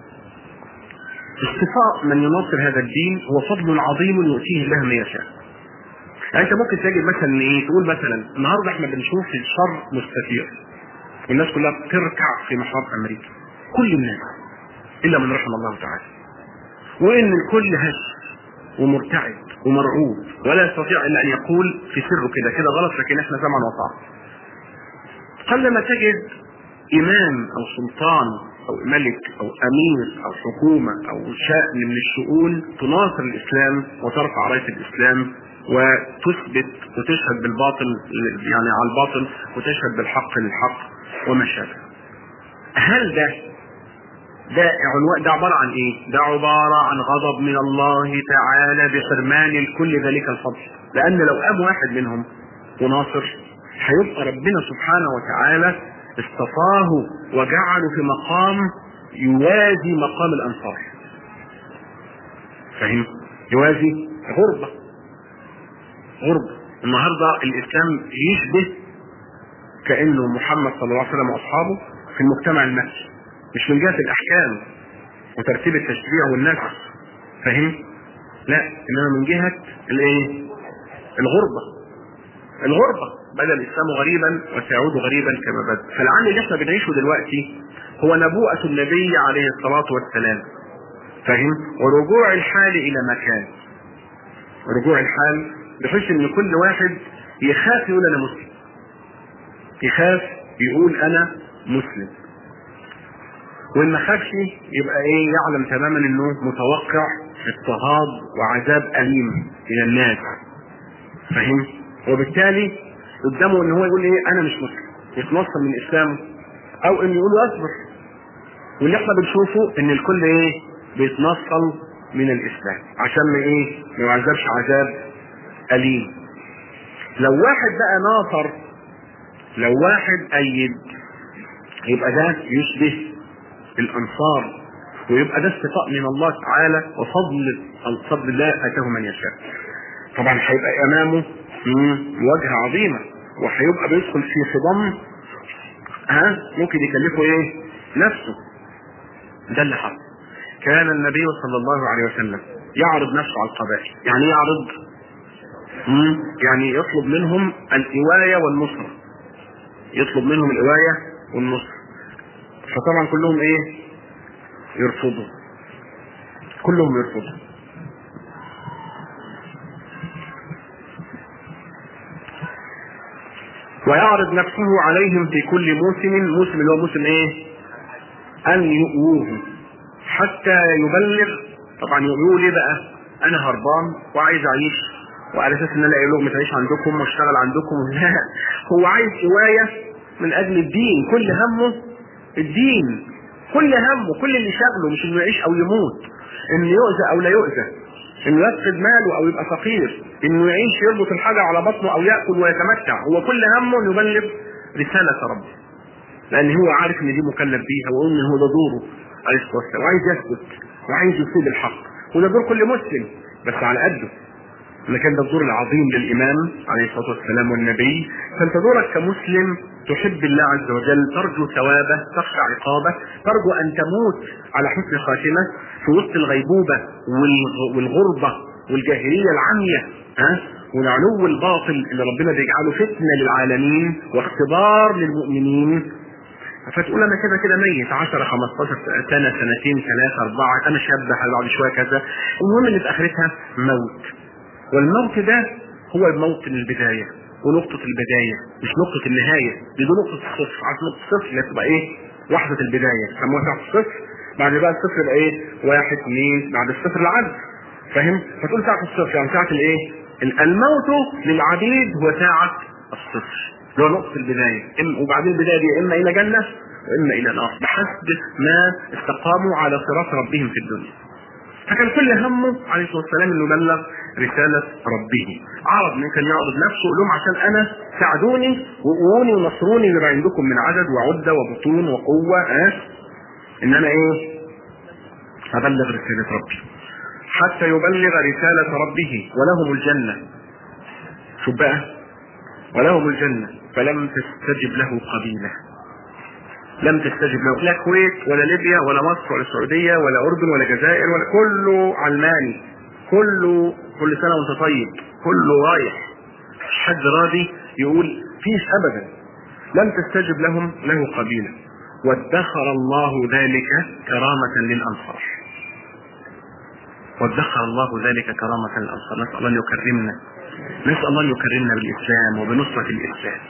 اصطفاء من يناصر هذا الدين هو فضل عظيم يؤتيه الله من يشاء. يعني انت ممكن تجد مثلا ايه تقول مثلا النهارده احنا بنشوف الشر مستثير والناس كلها بتركع في محراب امريكا كل الناس الا من رحم الله تعالى وان الكل هش ومرتعد ومرعوب ولا يستطيع الا ان يقول في سره كده كده غلط لكن احنا سمعا وطاعه قلما تجد امام او سلطان او ملك او امير او حكومه او شأن من الشؤون تناصر الاسلام وترفع رايه الاسلام وتثبت وتشهد بالباطل يعني على الباطل وتشهد بالحق للحق وما شابه. هل ده ده عنوان ده عباره عن ايه؟ ده عباره عن غضب من الله تعالى بحرمان كل ذلك الفضل، لان لو قام واحد منهم وناصر هيبقى ربنا سبحانه وتعالى اصطفاه وجعله في مقام يوازي مقام الانصار. فاهم؟ يوازي غربه غربة النهاردة الإسلام يشبه كأنه محمد صلى الله عليه وسلم وأصحابه في المجتمع المكي مش من جهة الأحكام وترتيب التشريع والنسخ فاهم لا انما من جهه الايه الغربه الغربه بدا الاسلام غريبا وسيعود غريبا كما بدا فالعام اللي احنا بنعيشه دلوقتي هو نبوءه النبي عليه الصلاه والسلام فاهم ورجوع الحال الى مكان رجوع الحال بحيث ان كل واحد يخاف يقول انا مسلم يخاف يقول انا مسلم وان ما خافش يبقى ايه يعلم تماما انه متوقع اضطهاد وعذاب اليم من الناس فاهم وبالتالي قدامه ان هو يقول ايه انا مش مسلم يتنصل من اسلامه او ان يقول اصبر واللي احنا بنشوفه ان الكل ايه بيتنصل من الاسلام عشان ما ايه ما يعذبش عذاب اليم لو واحد بقى ناصر لو واحد ايد يبقى ده يشبه الانصار ويبقى ده استفاء من الله تعالى وفضل فضل الله اتاه من يشاء طبعا هيبقى امامه مواجهه عظيمه وهيبقى بيدخل في خضم ها ممكن يكلفه ايه نفسه ده اللي حصل كان النبي صلى الله عليه وسلم يعرض نفسه على القبائل يعني يعرض مم. يعني يطلب منهم الإواية والنصرة يطلب منهم الإواية والنصرة فطبعا كلهم ايه يرفضوا كلهم يرفضوا ويعرض نفسه عليهم في كل موسم موسم اللي هو موسم ايه ان يؤووه حتى يبلغ طبعا يؤووه ليه بقى انا هربان وعايز اعيش وعلى اساس ان انا الاقي لقمه تعيش عندكم واشتغل عندكم لا هو عايز هوايه من اجل الدين كل همه الدين كل همه كل اللي شغله مش انه يعيش او يموت انه يؤذى او لا يؤذى انه يفقد ماله او يبقى فقير انه يعيش يربط الحاجه على بطنه او ياكل ويتمتع هو كل همه انه يبلغ رساله ربه لان هو عارف ان دي مكلف بيها وان هو ده دوره عليه الصلاه والسلام وعايز يثبت وعايز يصيب الحق وده دور كل مسلم بس على قده لكن ده الدور العظيم للامام عليه الصلاه والسلام والنبي فانت دورك كمسلم تحب الله عز وجل ترجو ثوابه تخشى عقابه ترجو ان تموت على حسن خاتمه في وسط الغيبوبه والغربه والجاهليه العمية ها والعلو الباطل اللي ربنا بيجعله فتنه للعالمين واختبار للمؤمنين فتقول انا كده كده ميت 10 15 سنه سنتين ثلاثه اربعه انا شاب بعد شويه كذا المهم اللي في اخرتها موت والموت ده هو موطن البدايه ونقطة البداية مش نقطة النهاية دي, دي نقطة الصفر عارف نقطة الصفر اللي تبقى ايه وحدة البداية سموها ساعة الصفر بعد بقى الصفر يبقى ايه واحد اثنين بعد الصفر العدد فاهم فتقول ساعة الصفر يعني ساعة الايه الموت للعبيد هو ساعة الصفر اللي هو نقطة البداية وبعدين البداية دي اما الى جنة واما الى نار بحسب ما استقاموا على صراط ربهم في الدنيا فكان كل همه عليه الصلاه والسلام انه يبلغ رساله ربه عرض من كان يعرض نفسه يقول لهم عشان انا ساعدوني وقووني ونصروني اللي عندكم من عدد وعده وبطون وقوه اه ان انا ايه ابلغ رساله ربي حتى يبلغ رساله ربه ولهم الجنه شوف بقى ولهم الجنه فلم تستجب له قبيله لم تستجب له لا الكويت ولا ليبيا ولا مصر ولا السعودية ولا أردن ولا جزائر ولا كله علماني كله كل سنة وأنت طيب كله رايح مش حد راضي يقول فيش أبدا لم تستجب لهم له قبيلة وادخر الله ذلك كرامة للأنصار وادخر الله ذلك كرامة للأنصار نسأل الله أن يكرمنا نسأل الله أن يكرمنا بالإسلام وبنصرة الإسلام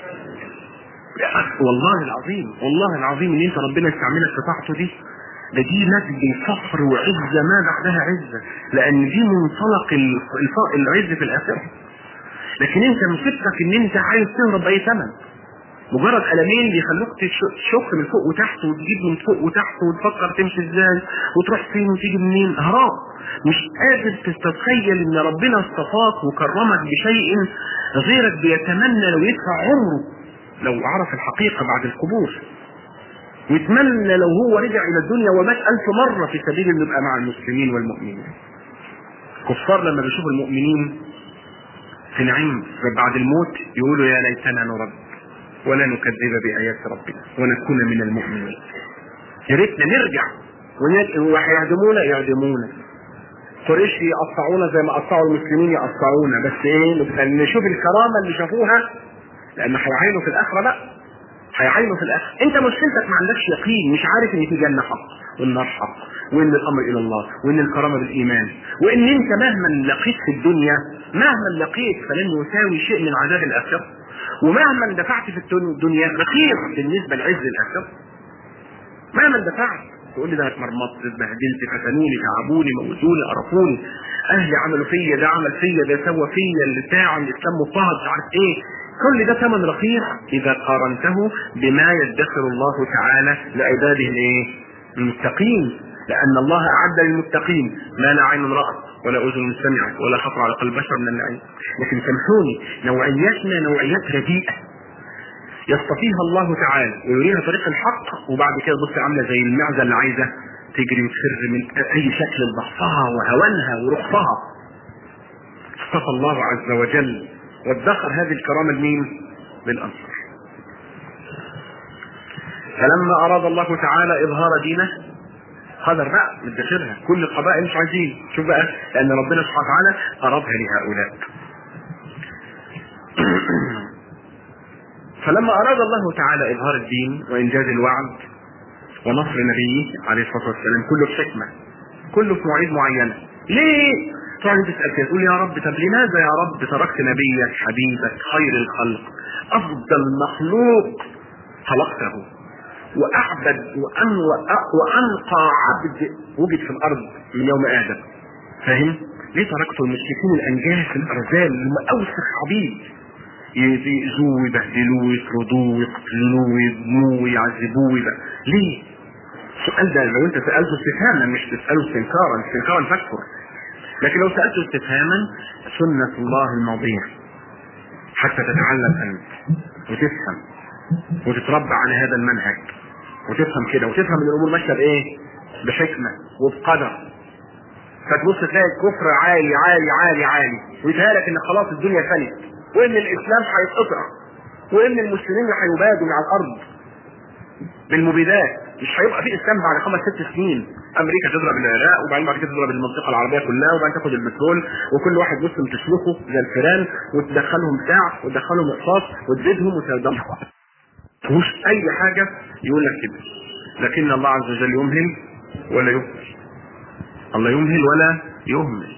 والله العظيم والله العظيم ان انت ربنا يستعملك في طاعته دي ده دي نجد فخر وعزة ما بعدها عزة لان دي منطلق العز في الاخرة لكن انت مصيبتك ان انت عايز تهرب باي ثمن مجرد قلمين بيخلوك تشك من فوق وتحت وتجيب من فوق وتحت وتفكر تمشي ازاي وتروح فين وتيجي منين هراب مش قادر تتخيل ان ربنا اصطفاك وكرمك بشيء غيرك بيتمنى لو يدفع عمره لو عرف الحقيقة بعد القبور ويتمنى لو هو رجع إلى الدنيا ومات ألف مرة في سبيل أن يبقى مع المسلمين والمؤمنين كفار لما بيشوفوا المؤمنين في نعيم بعد الموت يقولوا يا ليتنا نرد ولا نكذب بآيات ربنا ونكون من المؤمنين يا ريتنا نرجع وهيهدمونا يهدمونا قريش يقطعونا زي ما قطعوا المسلمين يقطعونا بس ايه نشوف الكرامه اللي شافوها لان هيعينوا في الاخره بقى هيعينوا في الاخره انت مشكلتك ما عندكش يقين مش عارف ان في جنه حق والنار حق وان الامر الى الله وان الكرامه بالايمان وان انت مهما لقيت في الدنيا مهما لقيت فلن يساوي شيء من عذاب الاخره ومهما اندفعت في الدنيا رخيص بالنسبه لعز الاخره مهما اندفعت تقول لي ده اتمرمطت اتبهدلت فتنوني تعبوني موتوني قرفوني اهلي عملوا فيا ده عمل فيا ده سوى فيا اللي بتاع الاسلام مضطهد مش عارف ايه كل ده ثمن رخيص اذا قارنته بما يدخر الله تعالى لعباده الايه؟ المتقين لان الله اعد للمتقين ما لا عين رات ولا اذن سمعت ولا خطر على قلب بشر من النعيم لكن سامحوني نوعيتنا نوعيات رديئه يصطفيها الله تعالى ويريها طريق الحق وبعد كده بص عامله زي المعزه اللي عايزه تجري وتفر من اي شكل لضعفها وهوانها ورخصها اصطفى الله عز وجل وادخر هذه الكرامه لمين؟ للانصار فلما اراد الله تعالى اظهار دينه قدر بقى مدخرها كل القبائل مش عايزين شوف بقى لان ربنا سبحانه وتعالى ارادها لهؤلاء فلما اراد الله تعالى اظهار الدين وانجاز الوعد ونصر نبيه عليه الصلاه والسلام كله بحكمه كله في مواعيد معينه ليه تقعد تسال كده تقول يا رب طب لماذا يا رب تركت نبيك حبيبك خير الخلق افضل مخلوق خلقته واعبد وأن وانقى عبد وجد في الارض من يوم ادم فاهم؟ ليه تركت المشركين الانجاس الارذال اوسخ عبيد يأذوه يبهدلوه يطردوه يقتلوه يبنوه يعذبوه يبقى. ليه؟ السؤال ده لو انت سالته استفهاما مش تساله استنكارا استنكارا فاكفر لكن لو سالته استفهاما سنه الله الماضيه حتى تتعلم انت وتفهم وتتربى على هذا المنهج وتفهم كده وتفهم ان الامور ماشيه بايه؟ بحكمه وبقدر فتبص تلاقي الكفر عالي عالي عالي عالي ويتهيألك ان خلاص الدنيا فنت وان الاسلام هيتقطع وان المسلمين هيبادوا من على الارض بالمبيدات مش هيبقى في اسلام بعد خمس ست سنين امريكا تضرب العراق وبعدين بعد كده تضرب المنطقه العربيه كلها وبعدين تاخد البترول وكل واحد مسلم تسلخه زي الفيران وتدخلهم ساعه وتدخلهم اقصاص وتزيدهم وتدمرهم مش اي حاجه يقول لك كده لكن الله عز وجل يمهل ولا يهمل الله يمهل ولا يهمل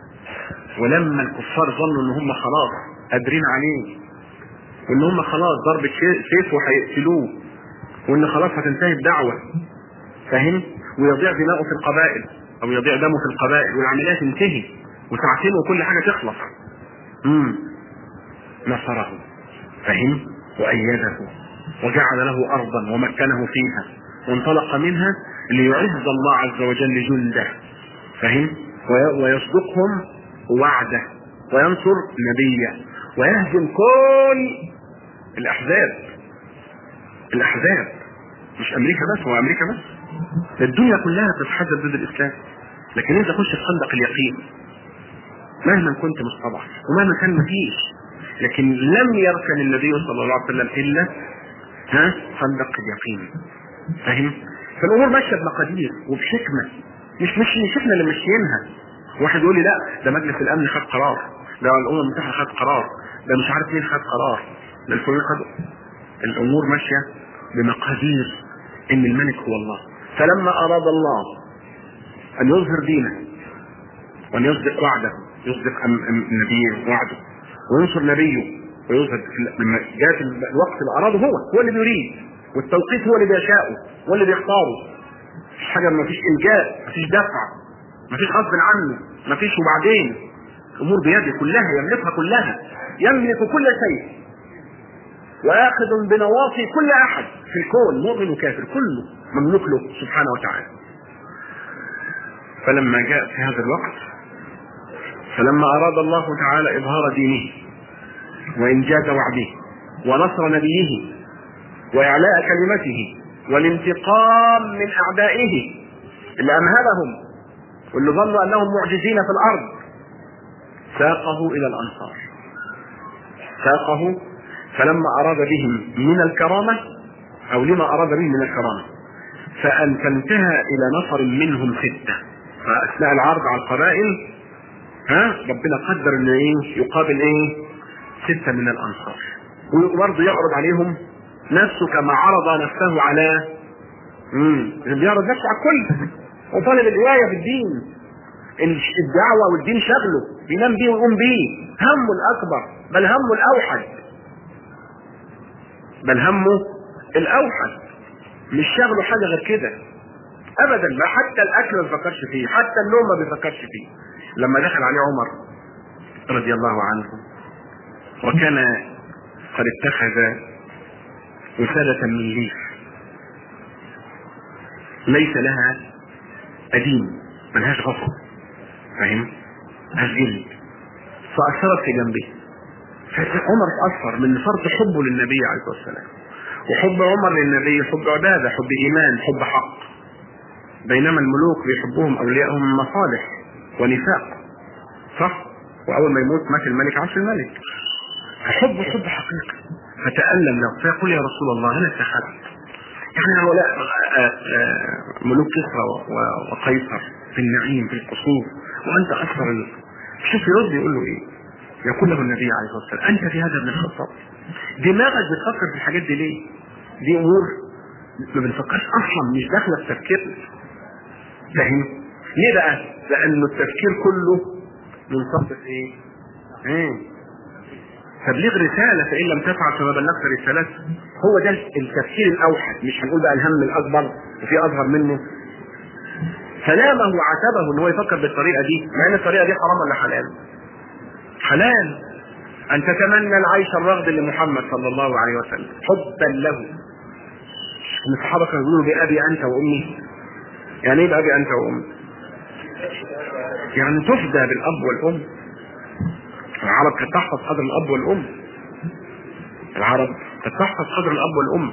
ولما الكفار ظنوا ان هم خلاص قادرين عليه وان هم خلاص ضربة سيف وهيقتلوه وان خلاص هتنتهي الدعوة فاهم ويضيع دماؤه في القبائل او يضيع دمه في القبائل والعملية تنتهي وساعتين وكل حاجة تخلص امم نصره فهم وايده وجعل له ارضا ومكنه فيها وانطلق منها ليعز الله عز وجل جنده فهم ويصدقهم وعده وينصر نبيه ويهزم كل الاحزاب الاحزاب مش امريكا بس هو امريكا بس الدنيا كلها تتحزب ضد الاسلام لكن انت خش في خندق اليقين مهما كنت مستضعف ومهما كان مفيش لكن لم يركن النبي صلى الله عليه وسلم الا ها خندق اليقين فاهم فالامور ماشيه بمقادير وبحكمه مش مش مش احنا اللي ماشيينها واحد يقول لي لا ده مجلس الامن خد قرار ده الامم المتحده خد قرار ده مش عارف مين خد قرار ده الفلان خد الامور ماشيه بمقادير ان الملك هو الله فلما اراد الله ان يظهر دينه وان يصدق وعده يصدق نبيه وعده وينصر نبيه ويظهر لما جاءت الوقت اللي اراده هو هو اللي بيريد والتوقيت هو اللي بيشاءه هو اللي بيختاره مفيش حاجه مفيش الجاء مفيش دفع مفيش غصب عنه مفيش وبعدين الامور بيده كلها يملكها كلها يملك كل شيء واخذ بنواصي كل احد في الكون مؤمن وكافر كله مملوك له سبحانه وتعالى فلما جاء في هذا الوقت فلما اراد الله تعالى اظهار دينه وانجاز وعده ونصر نبيه واعلاء كلمته والانتقام من اعدائه اللي امهلهم واللي ظنوا انهم معجزين في الارض ساقه الى الانصار ساقه فلما اراد بهم من الكرامه او لما اراد بهم من الكرامه فانتنتها الى نفر منهم سته فاثناء العرض على القبائل ها ربنا قدر ان ايه يقابل ايه سته من الانصار وبرضه يعرض عليهم نفسه كما عرض نفسه على امم بيعرض نفسه على الكل وطالب الروايه في الدين الدعوه والدين شغله بينام بيه ويقوم بيه همه الاكبر بل همه الاوحد بل همه الاوحد مش شغله حاجه غير كده ابدا ما حتى الاكل ما بيفكرش فيه حتى النوم ما بيفكرش فيه لما دخل عليه عمر رضي الله عنه وكان قد اتخذ وسادة من ليف ليس لها أديم ملهاش غصب فاهم؟ ملهاش جلد فأثرت في جنبه عمر تأثر من فرط حبه للنبي عليه الصلاة والسلام وحب عمر للنبي حب عبادة حب إيمان حب حق بينما الملوك بيحبهم أوليائهم مصالح ونفاق صح؟ وأول ما يموت مات الملك عاش الملك فحب حب حقيقي فتألم له فيقول يا رسول الله أنا اتخذت يعني هؤلاء ملوك كسرى وقيصر في النعيم في القصور وأنت أكثر شوف يرد يقول له إيه؟ يقول له النبي عليه الصلاه والسلام انت في هذا ابن الخطاب دماغك بتفكر في الحاجات دي ليه؟ دي امور ما بنفكرش اصلا مش داخله في تفكيرنا فاهم؟ ليه بقى؟ لانه التفكير كله منصب في ايه؟ ايه؟ تبليغ رساله فان لم تفعل فما بلغت رسالته هو ده التفكير الاوحد مش هنقول بقى الهم الاكبر وفي اصغر منه فلامه وعتبه ان هو يفكر بالطريقه دي مع ان الطريقه دي حرام ولا حلال؟ حلال ان تتمنى العيش الرغد لمحمد صلى الله عليه وسلم حبا له ان الصحابه كانوا يقولوا بابي انت وامي يعني ايه بابي انت وامي يعني تفدى بالاب والام العرب كانت تحفظ قدر الاب والام العرب كانت تحفظ قدر الاب والام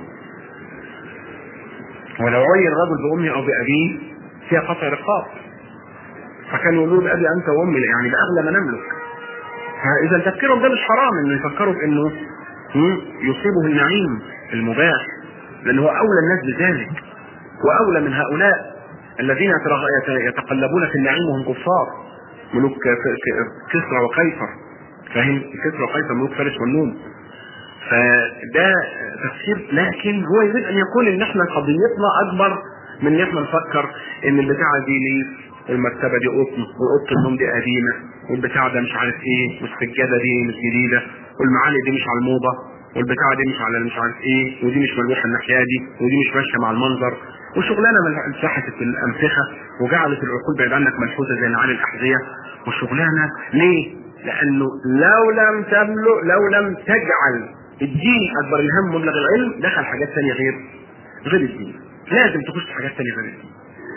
ولو عين الرجل بامه او بابيه فيها قطع رقاب فكانوا يقولوا بابي انت وامي يعني باغلى ما نملك فاذا تفكيرهم ده مش حرام انه يفكروا في انه يصيبه النعيم المباح لان هو اولى الناس بذلك واولى من هؤلاء الذين يتقلبون في النعيم وهم كفار ملوك كسرى وقيصر فاهم كسرى وقيصر ملوك فارس والنوم فده تفسير لكن هو يريد ان يكون ان احنا قضيتنا اكبر من ان احنا نفكر ان البتاعه دي ليه المرتبه دي قطن واوضه النوم دي قديمه والبتاع ده مش عارف ايه والسجاده دي مش جديده والمعالق دي مش على الموضه والبتاع دي مش على مش عارف ايه ودي مش ملوحه الناحيه دي ودي مش ماشيه مع المنظر وشغلانه مساحه الانفخه وجعلت العقول بعيد عنك ملحوظه زي نعال الاحذيه وشغلانه ليه؟ لانه لو لم تملؤ لو لم تجعل الدين اكبر الهم مبلغ العلم دخل حاجات ثانيه غير غير الدين لازم تخش حاجات ثانيه غير الدين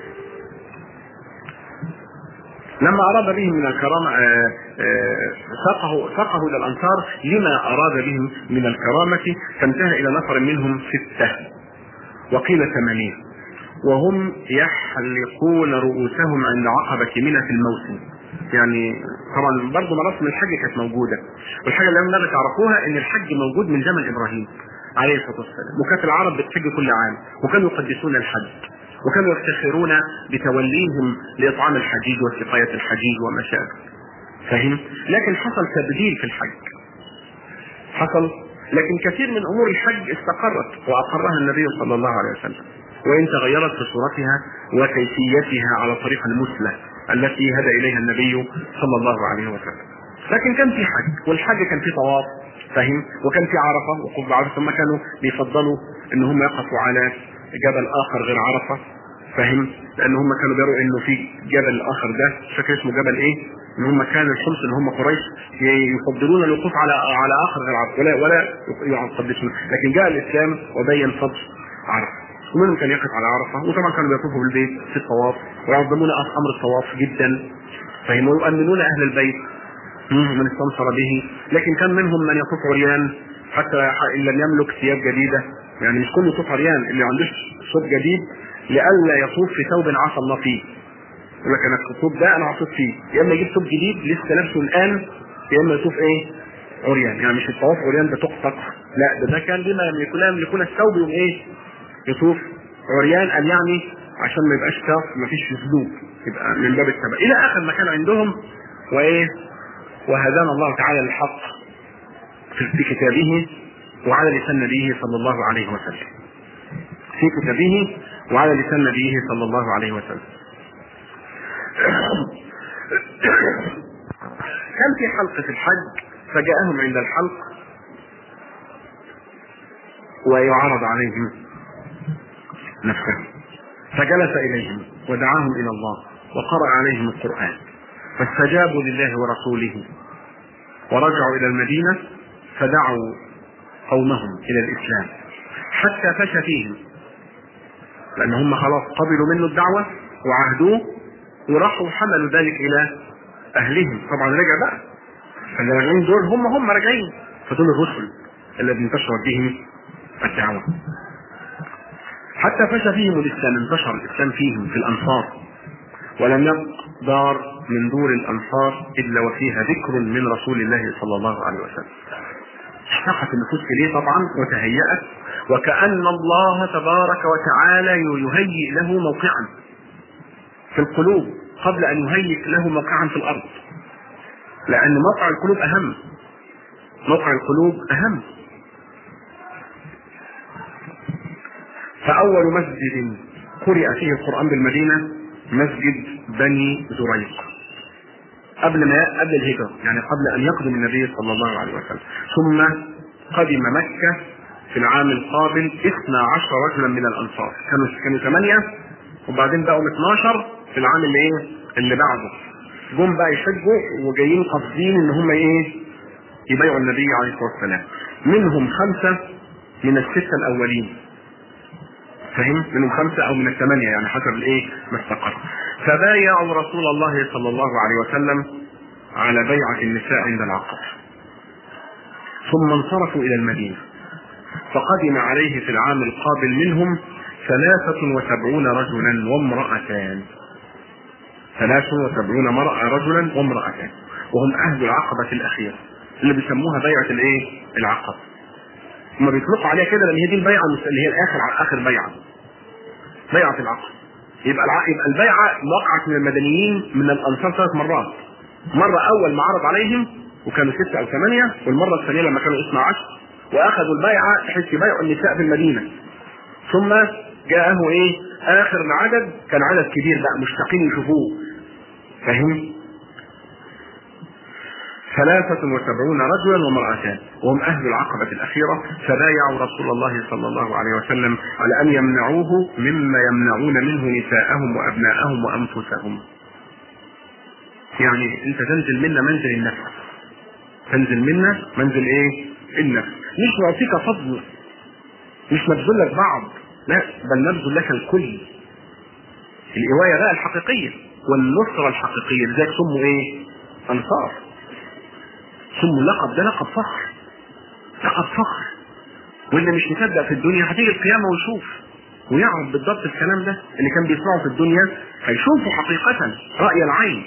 لما اراد بهم من الكرامه ساقه ساقه الى الانصار لما اراد بهم من الكرامه فانتهى الى نفر منهم سته وقيل ثمانين وهم يحلقون رؤوسهم عند عقبة منى في الموسم يعني طبعا برضه مراسم الحج كانت موجودة والحاجة اللي النبي تعرفوها ان الحج موجود من زمن ابراهيم عليه الصلاة والسلام وكانت العرب بتحج كل عام وكانوا يقدسون الحج وكانوا يفتخرون بتوليهم لاطعام الحجيج وسقاية الحجيج وما شابه فاهم لكن حصل تبديل في الحج حصل لكن كثير من امور الحج استقرت واقرها النبي صلى الله عليه وسلم وان تغيرت في صورتها وكيفيتها على الطريقه المثلى التي هدى اليها النبي صلى الله عليه وسلم لكن كان في حج والحج كان في طواف فاهم وكان في عرفه وقوف بعرفه ثم كانوا بيفضلوا ان هم يقفوا على جبل اخر غير عرفه فاهم لان هم كانوا بيروا انه في جبل الاخر ده مش فاكر اسمه جبل ايه ان هم كان الحمص اللي هم قريش يفضلون الوقوف على على اخر غير عرفه ولا ولا يقدسون لكن جاء الاسلام وبين فضل عرفه ومنهم كان يقف على عرفه وطبعا كانوا بيطوفوا بالبيت في الطواف ويعظمون امر الطواف جدا فهم ويؤمنون اهل البيت من استنصر به لكن كان منهم من يطوف عريان حتى ان لم يملك ثياب جديده يعني مش كله يطوف عريان اللي ما عندوش ثوب جديد لئلا يطوف في ثوب عصى الله فيه يقول لك انا الثوب ده انا عصيت فيه يا اما يجيب ثوب جديد لسه لابسه الان يا اما يطوف ايه عريان يعني مش الطواف عريان ده تقطق لا ده ده كان بما يملكون يملكون الثوب يوم ايه يطوف عريان قال يعني عشان ما يبقاش كاف ما فيش اسلوب يبقى من باب التبع الى اخر مكان عندهم وايه وهدانا الله تعالى للحق في كتابه وعلى لسان نبيه صلى الله عليه وسلم في كتابه وعلى لسان نبيه صلى الله عليه وسلم كان في حلقة الحج فجاءهم عند الحلق ويعرض عليهم نفسه فجلس إليهم ودعاهم إلى الله وقرأ عليهم القرآن فاستجابوا لله ورسوله ورجعوا إلى المدينة فدعوا قومهم إلى الإسلام حتى فشى فيهم لأن هم خلاص قبلوا منه الدعوة وعهدوه وراحوا حملوا ذلك إلى أهلهم طبعا رجع بقى فاللي راجعين دول هم هم راجعين فدول الرسل الذي انتشرت بهم الدعوة حتى فشى فيهم الإسلام انتشر الإسلام فيهم في الأنصار ولم يبق دار من دور الأنصار إلا وفيها ذكر من رسول الله صلى الله عليه وسلم اشتاقت النفوس إليه طبعا وتهيأت وكأن الله تبارك وتعالى يهيئ له موقعا في القلوب قبل أن يهيئ له موقعا في الأرض لأن موقع القلوب أهم موقع القلوب أهم فأول مسجد قرئ فيه القرآن بالمدينة مسجد بني زريق قبل ما قبل الهجرة يعني قبل أن يقدم النبي صلى الله عليه وسلم ثم قدم مكة في العام القابل 12 رجلا من الأنصار كانوا كانوا ثمانية وبعدين بقوا 12 في العام اللي ايه اللي بعده جم بقى يحجوا وجايين قاصدين ان هم ايه يبايعوا النبي عليه الصلاه والسلام منهم خمسه من السته الاولين فهم منهم خمسه او من الثمانيه يعني حسب الايه ما استقر فبايعوا رسول الله صلى الله عليه وسلم على بيعه النساء عند العقبه ثم انصرفوا الى المدينه فقدم عليه في العام القابل منهم ثلاثة وسبعون رجلا وامرأتان ثلاثة وسبعون مرأة رجلا وامرأتان وهم أهل العقبة الأخيرة اللي بيسموها بيعة الإيه؟ العقبة. هم بيطلقوا عليها كده لأن هي دي البيعة اللي هي الآخر آخر بيعة. بيعة العقبة. يبقى الع... يبقى البيعة وقعت من المدنيين من الأنصار ثلاث مرات. مرة أول ما عرض عليهم وكانوا ستة أو ثمانية والمرة الثانية لما كانوا اثنا عشر وأخذوا البيعة بحيث يبايعوا النساء في المدينة. ثم جاءه ايه اخر العدد كان عدد كبير بقى مشتاقين يشوفوه فاهم ثلاثة وسبعون رجلا وامرأتان وهم أهل العقبة الأخيرة فبايعوا رسول الله صلى الله عليه وسلم على أن يمنعوه مما يمنعون منه نساءهم وأبناءهم وأنفسهم يعني أنت تنزل منا منزل النفس تنزل منا منزل إيه؟ النفس مش نعطيك فضل مش نبذل لك بعض لا بل نبذل لك الكل الإواية بقى الحقيقية والنصرة الحقيقية لذلك سموا إيه؟ أنصار سموا اللقب ده لقب فخر لقب فخر واللي مش مصدق في الدنيا هتيجي القيامة ويشوف ويعرف بالضبط الكلام ده اللي كان بيسمعه في الدنيا هيشوفه حقيقة رأي العين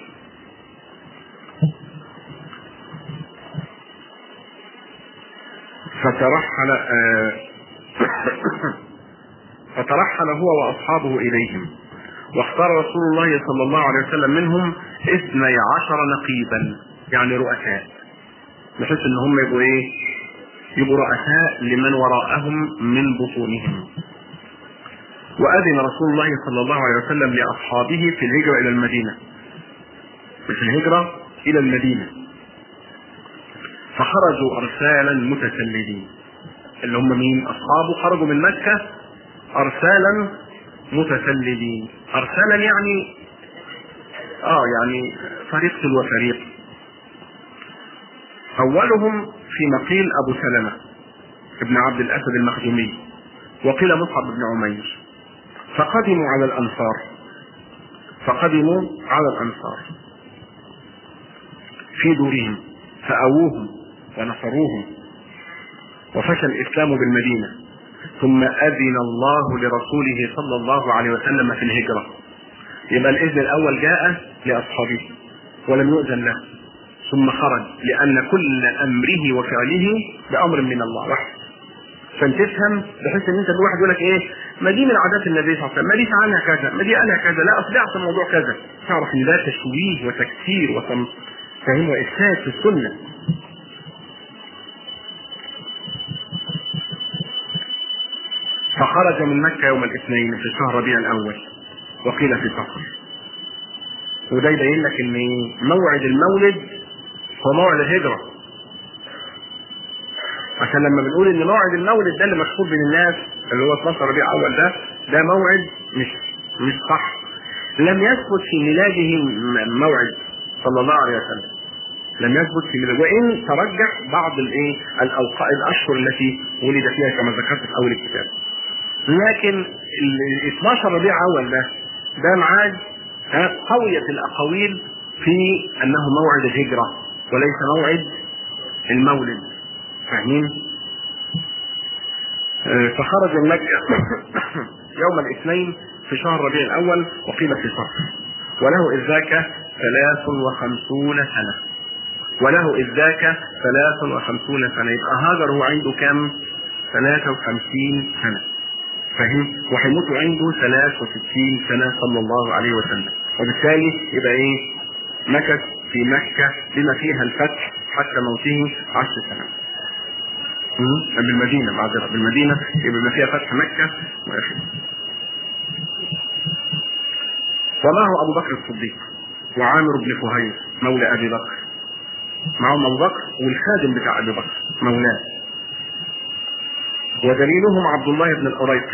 فترحل آه فترحل هو واصحابه اليهم واختار رسول الله صلى الله عليه وسلم منهم اثني عشر نقيبا يعني رؤساء بحيث ان هم يبقوا ايه يبقوا رؤساء لمن وراءهم من بطونهم واذن رسول الله صلى الله عليه وسلم لاصحابه في الهجره الى المدينه في الهجره الى المدينه فخرجوا ارسالا متسللين اللي هم مين اصحابه خرجوا من مكه ارسالا متسللين ارسالا يعني اه يعني فريق تلو فريق اولهم في مقيل ابو سلمه ابن عبد الاسد المخزومي وقيل مصعب بن عمير فقدموا على الانصار فقدموا على الانصار في دورهم فاووهم ونصروهم وفشى الاسلام بالمدينه ثم أذن الله لرسوله صلى الله عليه وسلم في الهجرة يبقى الإذن الأول جاء لأصحابه ولم يؤذن له ثم خرج لأن كل أمره وفعله بأمر من الله وحده عشان تفهم بحيث ان انت الواحد يقول لك ايه ما دي من عادات النبي صلى الله عليه وسلم ما دي عنها كذا ما دي قالها كذا لا اصل ده الموضوع كذا تعرف ان ده تشويه وتكثير وتم فهم وافساد في السنه فخرج من مكة يوم الاثنين في شهر ربيع الأول وقيل في صفر وده يبين لك ان موعد المولد هو موعد الهجرة عشان لما بنقول ان موعد المولد ده اللي مشهور بين الناس اللي هو 12 ربيع اول ده ده موعد مش مش صح لم يثبت في ميلاده موعد صلى الله عليه وسلم لم يثبت في ميلاده وان ترجح بعض الايه الاوقات الاشهر التي ولد فيها كما ذكرت في اول الكتاب لكن ال 12 ربيع اول ده ده ميعاد قويت الاقاويل في انه موعد الهجره وليس موعد المولد فاهمين؟ فخرج من مكه يوم الاثنين في شهر ربيع الاول وقيل في صفر وله اذ ذاك ثلاث وخمسون سنه وله اذ ذاك ثلاث وخمسون سنه يبقى هاجر هو عنده كم؟ 53 سنه فاهم وهيموت عنده 63 سنه صلى الله عليه وسلم وبالتالي يبقى ايه مكث في مكه بما فيها الفتح حتى موته 10 سنوات بالمدينة معذرة بالمدينة يبقى بما فيها فتح مكة وآخره ومعه أبو بكر الصديق وعامر بن فهير مولى أبي بكر معهم أبو بكر والخادم بتاع أبي بكر مولاه ودليلهم عبد الله بن الأريقط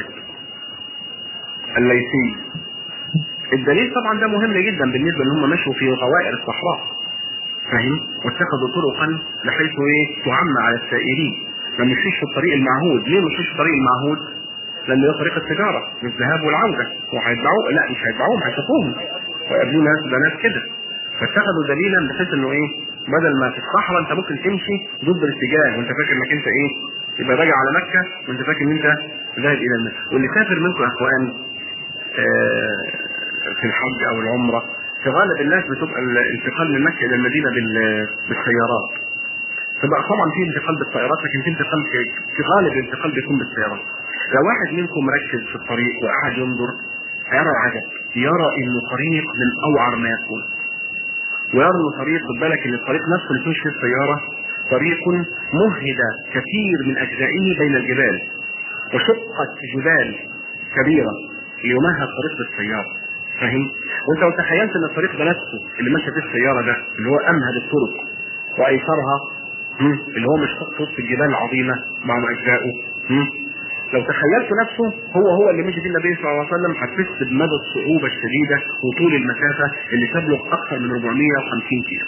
الليثي الدليل طبعا ده مهم جدا بالنسبه ان هم مشوا في غوائر الصحراء فاهم واتخذوا طرقا بحيث ايه تعم على السائرين ما مشيش في الطريق المعهود ليه مشيش في الطريق المعهود لان ده طريق التجاره الذهاب والعوده وهيتبعوه لا مش هيتبعوهم هيشوفوهم ويقابلوا ناس ده ناس كده فاتخذوا دليلا بحيث انه ايه بدل ما في الصحراء انت ممكن تمشي ضد الاتجاه وانت فاكر انك انت ايه يبقى راجع على مكه وانت فاكر ان انت ذاهب الى المسجد واللي سافر منكم يا اخوان آه في الحج او العمره في غالب الناس بتبقى الانتقال من مكه الى المدينه بالسيارات فبقى طبعا في انتقال بالطائرات لكن في انتقال في غالب الانتقال بيكون بالسيارات لو واحد منكم مركز في الطريق وقاعد ينظر هيرى عجب يرى انه طريق من اوعر ما يكون ويرى انه طريق خد بالك ان الطريق نفسه اللي تمشي فيه السياره طريق مهد كثير من اجزائه بين الجبال وشقت جبال كبيره ليمهد طريق بالسياره فاهم؟ وانت لو تخيلت ان الطريق ده نفسه اللي ماشيه فيه السياره ده اللي هو امهد الطرق وايسرها اللي هو مش في وسط الجبال العظيمه مع اجزائه لو تخيلت نفسه هو هو اللي مشي فيه النبي صلى الله عليه وسلم هتحس بمدى الصعوبه الشديده وطول المسافه اللي تبلغ اكثر من 450 كيلو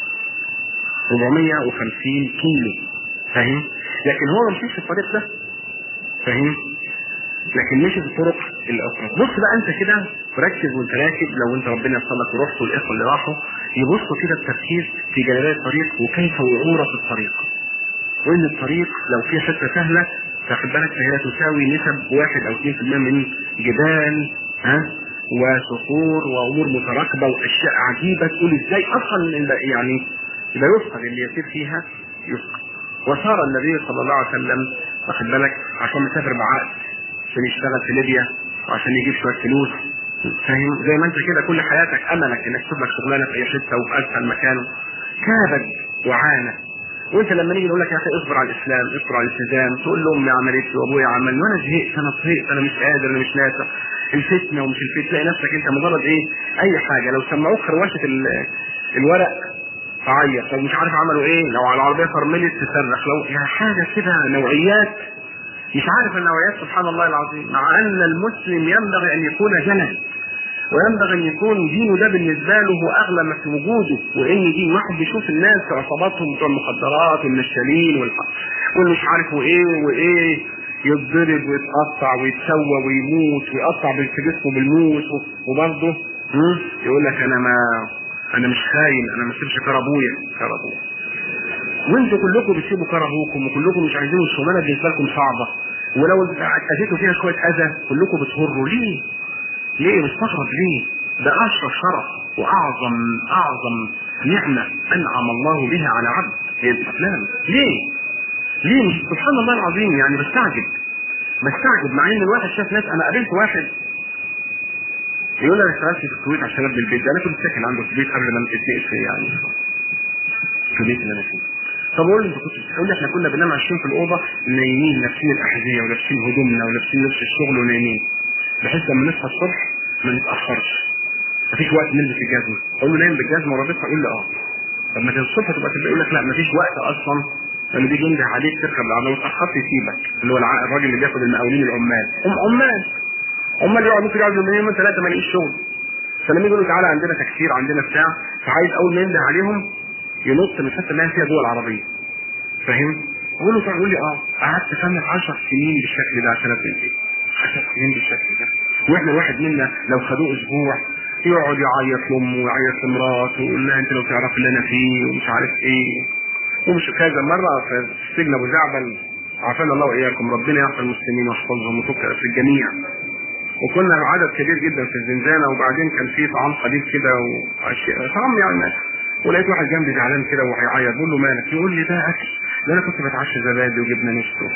450 كيلو فاهم؟ لكن هو ما مشيش في الطريق ده فاهم؟ لكن مشي في الطرق الاخرى بص بقى انت كده ركز وانت راكب لو انت ربنا يصل لك ورحت والاخوه اللي راحوا يبصوا كده بتركيز في جلالات الطريق وكيف وعوره الطريق وان الطريق لو في حته سهله تاخد بالك فهي تساوي نسب 1 او 2% من جبال ها وصخور وامور متراكبه واشياء عجيبه تقول ازاي اصلا يعني لا يفقد اللي يسير فيها يفقد وصار النبي صلى الله عليه وسلم واخد بالك عشان مسافر بعقد عشان يشتغل في ليبيا وعشان يجيب شويه فلوس فاهم زي ما انت كده كل حياتك املك انك تشوف لك شغلانه في اي حته وفي اسهل مكان كابد وعانى وانت لما نيجي نقول لك يا اخي اصبر على الاسلام اصبر على الالتزام تقول له امي عملت وابويا عمل وانا زهقت انا طهقت انا مش قادر انا مش نافع الفتنه ومش الفتنه تلاقي نفسك انت مجرد ايه اي حاجه لو سمعوك خروشه الورق تعيط لو مش عارف عملوا ايه لو على العربيه فرملت تصرخ لو يعني حاجه كده نوعيات مش عارف النوعيات سبحان الله العظيم مع ان المسلم ينبغي ان يكون جلد وينبغي ان يكون دينه ده بالنسبه له هو اغلى ما في وجوده وان دين واحد بيشوف الناس في عصاباتهم بتوع المخدرات والنشالين واللي مش عارف وايه وايه يتضرب ويتقطع ويتسوى ويموت ويقطع في جسمه بالموت وبرضه يقول لك انا ما انا مش خاين انا ما اسيبش كار ابويا كار ابويا وانتوا كلكم بتسيبوا كار ابوكم وكلكم مش عايزين الشغلانه بالنسبه لكم صعبه ولو اذيتوا فيها شويه اذى كلكم بتهروا ليه؟ ليه مستغرب ليه؟ ده اشرف شرف واعظم اعظم نعمه انعم الله بها على عبد هي الاسلام ليه؟ ليه مش سبحان الله العظيم يعني بستعجب بستعجب مع ان الواحد شاف ناس انا قابلت واحد يقول انا اشتغلت في الكويت عشان ابني البيت ده انا كنت ساكن عنده في البيت قبل ما اتنقل في يعني في البيت اللي انا فيه طب اقول له انت كنت بتقول لي احنا كنا بننام عايشين في الاوضه نايمين لابسين الاحذيه ولابسين هدومنا ولابسين لبس الشغل ونايمين بحيث لما نصحى الصبح ما نتاخرش مفيش وقت نلبس الجزمه اقول له نايم بالجزمه ورابطها يقول لي اه طب ما الصبح تبقى تبقى يقول لك لا مفيش وقت اصلا لما بيجي ينده عليك تركب العربيه وتاخرت يسيبك اللي هو الع- الراجل اللي بياخد المقاولين العمال هم عمال عمال يقعد ممكن يقعد يومين يومين ثلاثه ما يلاقيش شغل فلما يقولوا تعالى عندنا تكسير عندنا بتاع فعايز اول ما ينده عليهم ينط من الحته اللي هي فيها جوه العربيه فاهم؟ اقول له طيب يقول لي اه قعدت فاهم 10 سنين بالشكل ده عشان ابني البيت 10 سنين بالشكل ده واحنا واحد منا لو خدوه اسبوع يقعد يعيط لامه ويعيط لمراته ويقول لها انت لو تعرف اللي انا فيه ومش عارف ايه ومش كذا مره في السجن ابو زعبل عافانا الله واياكم ربنا يعفى المسلمين ويحفظهم ويفك في الجميع وكنا عدد كبير جدا في الزنزانه وبعدين كان في طعام قليل كده واشياء طعام يعني ولقيت واحد جنبي زعلان كده وهيعيط بقول له مالك يقول لي ده اكل ده انا كنت بتعشى زبادي وجبنه نستو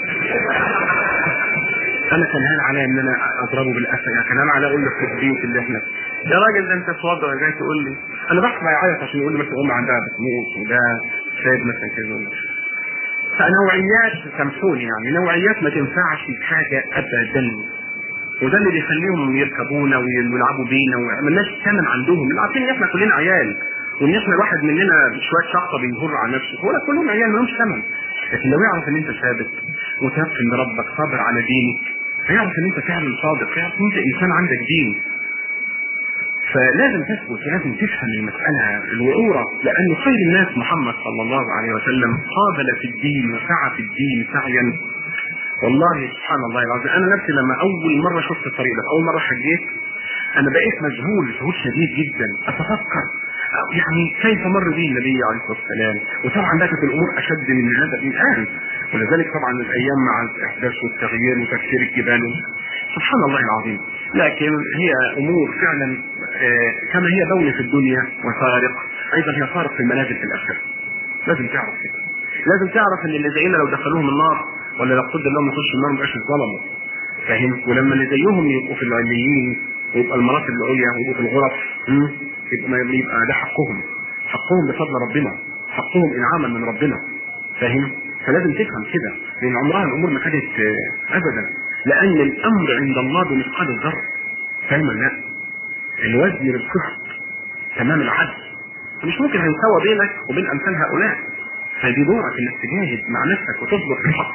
انا كان هان عليا ان انا اضربه بالاسد يعني كان هان عليا اقول له في البيوت اللي احنا فيه. يا راجل ده انت في وضع جاي تقول لي انا بسمع يعيط عشان يقول لي مثلا امي عندها بتموت وده شايب مثلا كده ولا فنوعيات سامحوني يعني نوعيات ما تنفعش في حاجه ابدا وده اللي بيخليهم يركبونا ويلعبوا بينا ومالناش ثمن عندهم اللي عارفين ان احنا كلنا عيال وان احنا الواحد مننا شويه شقه بيهر على نفسه هو كلهم عيال مالهمش ثمن لكن لو يعرف ان انت ثابت متيقن بربك صابر على دينك هيعرف ان انت فعلا صادق يعرف ان انت انسان عندك دين فلازم تثبت لازم تفهم المسألة الوعورة لأن خير الناس محمد صلى الله عليه وسلم قابل في الدين وسعى في الدين سعيا والله سبحان الله العظيم أنا نفسي لما أول مرة شفت الطريق ده أول مرة حجيت أنا بقيت مذهول ذهول شديد جدا أتفكر يعني كيف مر به النبي عليه الصلاه والسلام وطبعا ده كانت الامور اشد من هذا الان ولذلك طبعا الايام مع الاحداث والتغيير وتكسير الجبال سبحان الله العظيم لكن هي امور فعلا آه، كما هي دولة في الدنيا وفارق ايضا هي فارق في المنازل في الاخره لازم تعرف كده لازم تعرف ان اللي زينا لو دخلوهم النار ولا لا قدر الله ما يخشوا النار ما يبقاش ظلموا فاهم ولما اللي زيهم يبقوا في العليين ويبقى المراتب العليا ويبقوا في الغرف مم، يبقى ما- يبقى ده حقهم حقهم بفضل ربنا حقهم انعاما من ربنا فاهم فلازم تفهم كده لان عمرها الامور ما كانت آه، ابدا لان الامر عند الله بمثقال الذره فاهم ولا لا الوزن بالقسط تمام العدل مش ممكن هيساوى بينك وبين امثال هؤلاء فدي دورك انك تجاهد مع نفسك وتصبر في الحق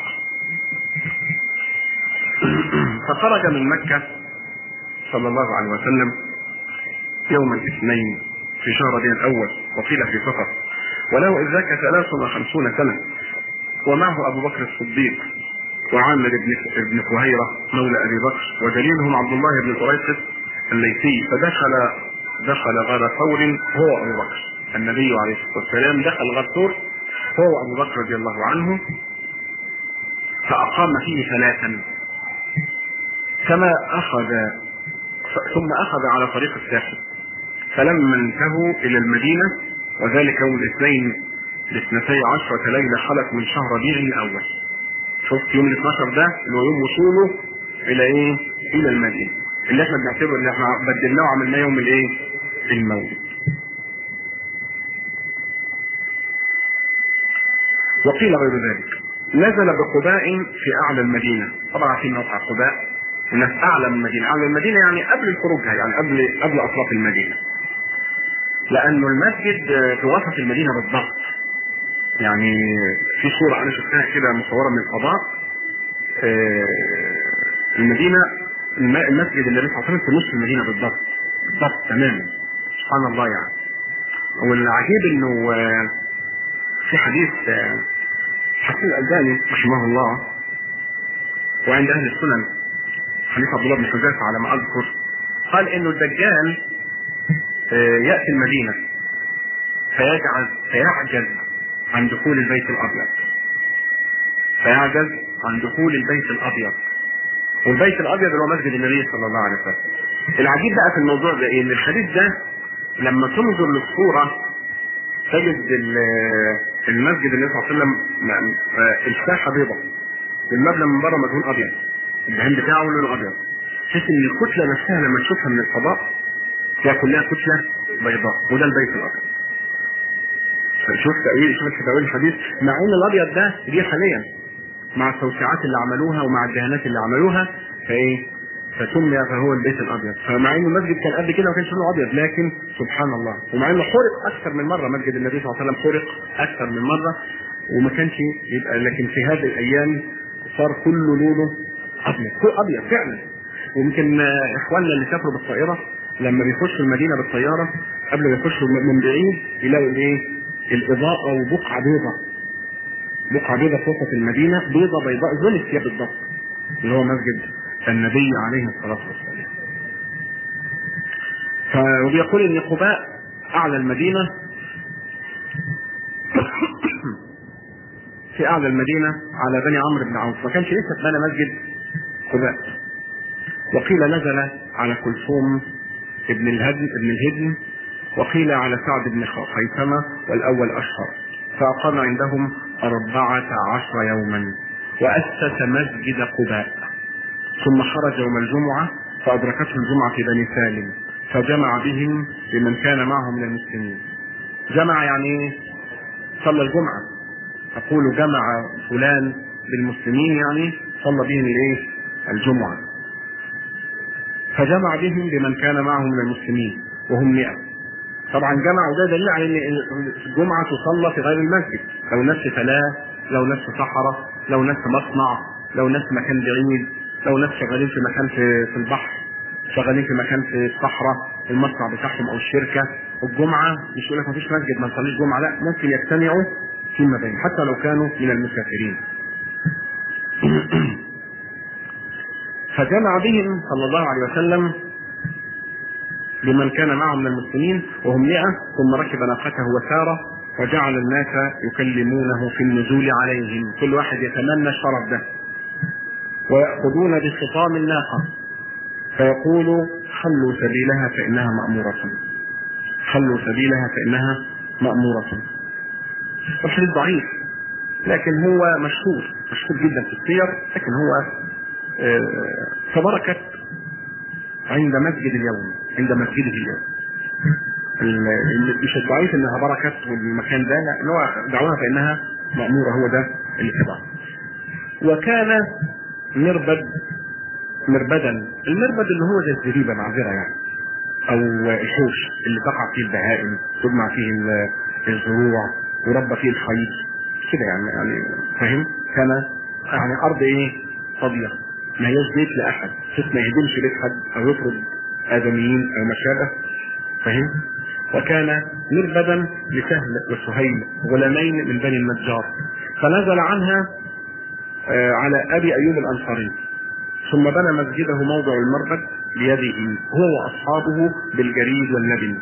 فخرج من مكة صلى الله عليه وسلم يوم الاثنين في شهر ربيع الأول وقيل في سفر وله إذ ذاك ثلاث وخمسون سنة ومعه أبو بكر الصديق وعامر بن بن فهيرة مولى أبي بكر ودليلهم عبد الله بن قريش الليثي فدخل دخل غار ثور هو أبو بكر النبي عليه الصلاة والسلام دخل غار ثور هو أبو بكر رضي الله عنه فأقام فيه ثلاثا كما أخذ ثم أخذ على طريق الساحل فلما انتهوا إلى المدينة وذلك يوم الاثنين لاثنتي عشرة ليلة خلت من شهر ربيع الأول شفت يوم ال 12 ده اللي هو يوم وصوله إلى إيه؟ إلى المدينة اللي احنا بنعتبر ان احنا بدلناه وعملناه يوم الايه؟ المولد. وقيل غير ذلك. نزل بقباء في اعلى المدينه، طبعا عارفين موقع قباء الناس اعلى من المدينه، اعلى المدينه يعني قبل الخروج يعني قبل قبل اطراف المدينه. لانه المسجد في وسط المدينه بالضبط. يعني في صوره انا شفتها كده مصوره من الفضاء آه، المدينه الم- المسجد النبي صلى الله عليه وسلم في نص المدينه بالضبط بالضبط تماما سبحان الله يعني والعجيب انه آه، في حديث آه، حسين الالباني رحمه الله وعند اهل السنن حديث عبد الله بن حذيفه على ما اذكر قال انه الدجال آه، ياتي المدينه فيجعز فيعجز عن دخول البيت الابيض فيعجز عن دخول البيت الابيض والبيت الابيض اللي هو مسجد النبي صلى الله عليه وسلم العجيب بقى في الموضوع ده ايه ان الحديث ده لما تنظر للصوره تجد ال- المسجد النبي صلى الله عليه وسلم م- آه، الساحه بيضاء المبنى من بره مدهون ابيض الدهان بتاعه لونه ابيض تحس ان الكتله نفسها لما تشوفها من الفضاء هي كلها كتله بيضاء وده البيت الابيض شوف تأويل شوف تأويل الحديث مع ان الابيض ده دي حاليا مع التوسعات اللي عملوها ومع الدهانات اللي عملوها فايه فسمي فهو البيت الابيض فمع ان المسجد كان قد كده ما كانش لونه ابيض لكن سبحان الله ومع انه حرق اكثر من مره مسجد النبي صلى الله عليه وسلم حرق اكثر من مره وما كانش يبقى لكن في هذه الايام صار كله لونه ابيض كل ابيض فعلا ويمكن آه، اخواننا اللي سافروا بالطائره لما بيخشوا المدينه بالطياره قبل ما يخشوا من بعيد يلاقوا الايه؟ الاضاءه وبقعه بيضاء بقعه بيضاء في وسط المدينه بيضاء بيضاء زي الثياب بالضبط اللي هو مسجد النبي عليه الصلاه والسلام. ف- وبيقول ان قباء اعلى المدينه في اعلى المدينه على بني عمرو بن عوف ما كانش لسه اتبنى مسجد قباء وقيل نزل على كلثوم ابن الهدم ابن الهدم وقيل على سعد بن خيثمة والأول أشهر فأقام عندهم أربعة عشر يوما وأسس مسجد قباء ثم خرج يوم الجمعة فأدركته الجمعة في بني سالم فجمع بهم بمن كان معهم من المسلمين جمع يعني إيه؟ صلى الجمعة تقول جمع فلان بالمسلمين يعني صلى بهم الايه؟ الجمعة فجمع بهم بمن كان معهم من المسلمين وهم 100 طبعا جمع وده دليل على ان الجمعه تصلى في غير المسجد لو ناس في فلاة لو ناس في صحراء لو ناس في مصنع لو ناس في مكان بعيد لو ناس شغالين في مكان في, في البحر شغالين في مكان في الصحراء المصنع بتاعهم او الشركه الجمعه مش يقول لك مفيش مسجد ما نصليش جمعه لا ممكن يجتمعوا فيما بين حتى لو كانوا من المسافرين فجمع بهم صلى الله عليه وسلم لمن كان معه من المسلمين وهم مئة ثم ركب ناقته وسار وجعل الناس يكلمونه في النزول عليهم كل واحد يتمنى الشرف ده ويأخذون بخطام الناقة فيقول خلوا سبيلها فإنها مأمورة خلوا سبيلها فإنها مأمورة الحديث ضعيف لكن هو مشهور مشهور جدا في السير لكن هو آه، فبركت عند مسجد اليوم عند مسجده اليوم ال- ال- مش الضعيف انها بركت والمكان ده لا اللي هو دعوها فانها ماموره هو ده الاتباع وكان مربد مربدا المربد اللي هو زي الزريبه معذره يعني او الحوش اللي تقع فيه البهائم تجمع فيه ال- الزروع وربى فيه الخيل كده يعني يعني فاهم كان يعني ارض ايه فاضيه ما هياش بيت لاحد بحيث ما يهدمش بيت حد او يطرد ادميين او ما شابه فاهم وكان مربدا لسهل وسهيل غلامين من بني النجار فنزل عنها آه، على ابي ايوب الانصاري ثم بنى مسجده موضع المربد بيده هو واصحابه بالجريد واللبن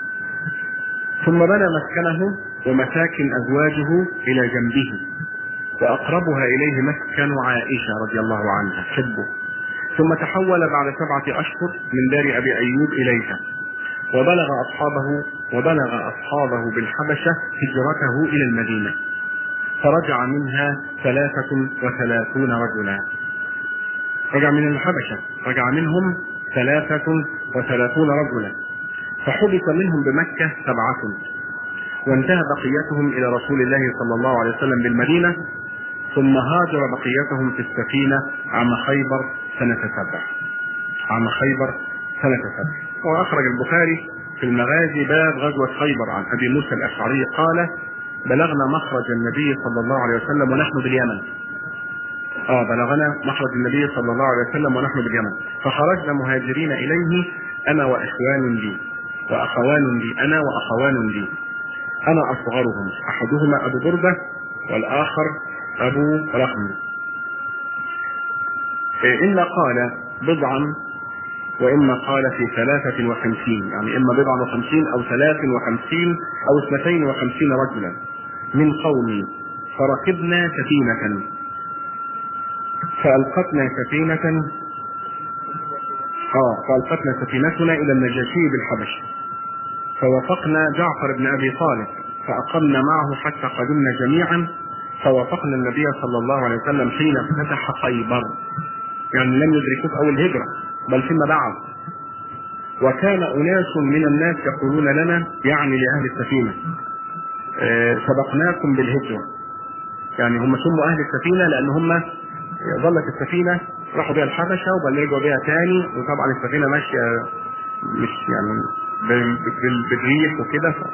ثم بنى مسكنه ومساكن ازواجه الى جنبه واقربها اليه مسكن عائشه رضي الله عنها حبه ثم تحول بعد سبعه اشهر من دار ابي ايوب اليها وبلغ اصحابه وبلغ اصحابه بالحبشه هجرته الى المدينه فرجع منها ثلاثة وثلاثون رجلا رجع من الحبشة رجع منهم ثلاثة وثلاثون رجلا فحبس منهم بمكة سبعة وانتهى بقيتهم إلى رسول الله صلى الله عليه وسلم بالمدينة ثم هاجر بقيتهم في السفينة عام خيبر سنة سبع عام خيبر سنة سبع وأخرج البخاري في المغازي باب غزوة خيبر عن أبي موسى الأشعري قال بلغنا مخرج النبي صلى الله عليه وسلم ونحن باليمن اه بلغنا مخرج النبي صلى الله عليه وسلم ونحن باليمن فخرجنا مهاجرين اليه انا واخوان لي واخوان لي انا واخوان لي انا اصغرهم احدهما ابو برده والاخر ابو رحم إيه اما قال بضعا واما قال في ثلاثة وخمسين يعني اما بضعا وخمسين او ثلاث وخمسين او اثنتين وخمسين رجلا من قومي فركبنا سفينة فألقتنا سفينة اه فألقتنا سفينتنا إلى النجاشي بالحبش فوافقنا جعفر بن أبي طالب فأقمنا معه حتى قدمنا جميعا فوافقنا النبي صلى الله عليه وسلم حين فتح خيبر يعني لم يدركوه في أول هجرة بل فيما بعد وكان أناس من الناس يقولون لنا يعني لأهل السفينة آه، سبقناكم بالهجرة يعني هم سموا أهل السفينة لأن هم ظلت السفينة راحوا بها الحبشة وبعدين رجعوا بها تاني وطبعا السفينة ماشية مش يعني بال- بال- بالريح وكده ف...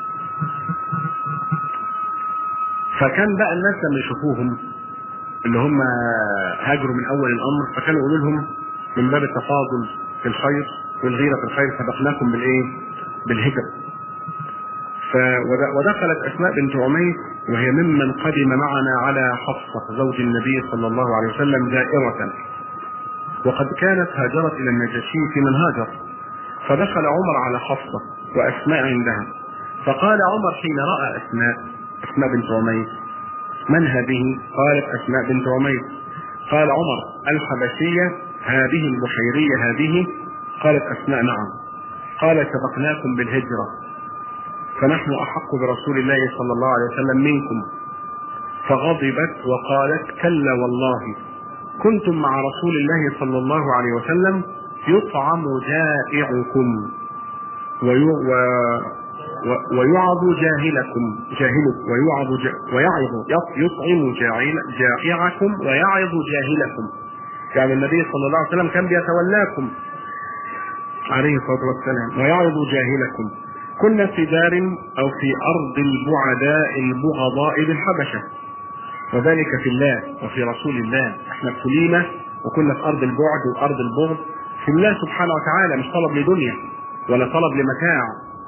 فكان بقى الناس لما يشوفوهم اللي هم هاجروا من اول الامر فكانوا يقولوا لهم من باب التفاضل في الخير والغيره في الخير سبقناكم بالايه؟ بالهجره. ف ود- ودخلت اسماء بنت عميس وهي ممن قدم معنا على حفصه زوج النبي صلى الله عليه وسلم زائره. وقد كانت هاجرت الى النجاشي في من هاجر. فدخل عمر على حفصه واسماء عندها. فقال عمر حين راى اسماء اسماء بنت عميس من هذه؟ قالت اسماء بنت عميس. قال عمر الحبشيه هذه البحيريه هذه؟ قالت اسماء نعم. قال سبقناكم بالهجره فنحن احق برسول الله صلى الله عليه وسلم منكم. فغضبت وقالت كلا والله كنتم مع رسول الله صلى الله عليه وسلم يطعم جائعكم وي... و... و... ويعظ جاهلكم جاهلك ويعظ ج... ويعظ يط- يطعم جاهل... جائعكم ويعظ جاهلكم يعني النبي صلى الله عليه وسلم كان بيتولاكم عليه الصلاه والسلام ويعظ جاهلكم كنا في دار او في ارض البعداء البغضاء بالحبشه وذلك في الله وفي رسول الله احنا ابتلينا وكنا في ارض البعد وارض البغض في الله سبحانه وتعالى مش طلب لدنيا ولا طلب لمتاع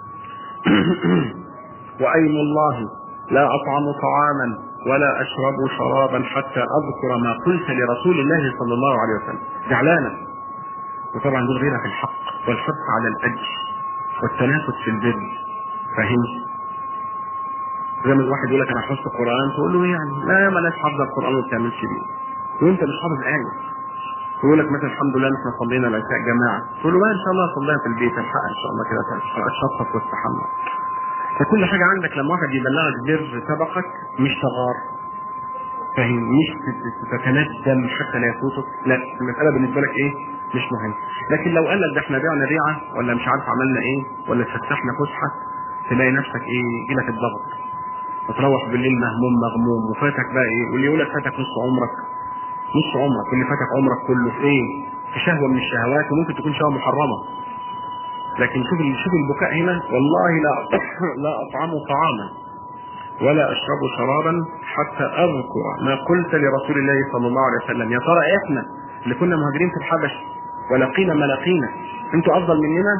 وايم الله لا اطعم طعاما ولا اشرب شرابا حتى اذكر ما قلت لرسول الله صلى الله عليه وسلم زعلانا وطبعا دول غيرها في الحق والحرص على الاجر والتنافس في البر فهمت زي ما الواحد يقول لك انا حفظت القران تقول له إيه يعني لا ما ناس حافظه القران وما بتعملش بيه وانت مش حافظ ايه يقول لك مثلا الحمد لله إن احنا صلينا العشاء جماعه تقول له ما ان شاء الله صلينا في البيت الحق ان شاء الله كده اتشطف واستحمى فكل حاجه عندك لما واحد يبلغك بر سبقك مش تغار فاهم مش تتندم حتى لا يفوتك لا المساله بالنسبه لك ايه مش مهم لكن لو قال لك ده احنا بعنا بيعه ولا مش عارف عملنا ايه ولا اتفسحنا فسحه تلاقي نفسك ايه يجيلك الضغط وتروح بالليل مهموم مغموم وفاتك بقى ايه واللي يقول لك فاتك نص عمرك نص عمرك واللي فاتك عمرك كله في ايه؟ في شهوه من الشهوات وممكن تكون شهوه محرمه لكن شوف شوف البكاء هنا والله لا لا اطعم طعاما ولا اشرب شرابا حتى اذكر ما قلت لرسول الله صلى الله عليه وسلم يا ترى احنا اللي كنا مهاجرين في الحبش ولقينا ما لقينا انتوا افضل مننا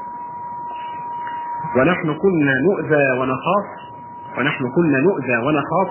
ونحن كنا نؤذى ونخاف ونحن كنا نؤذى ونخاف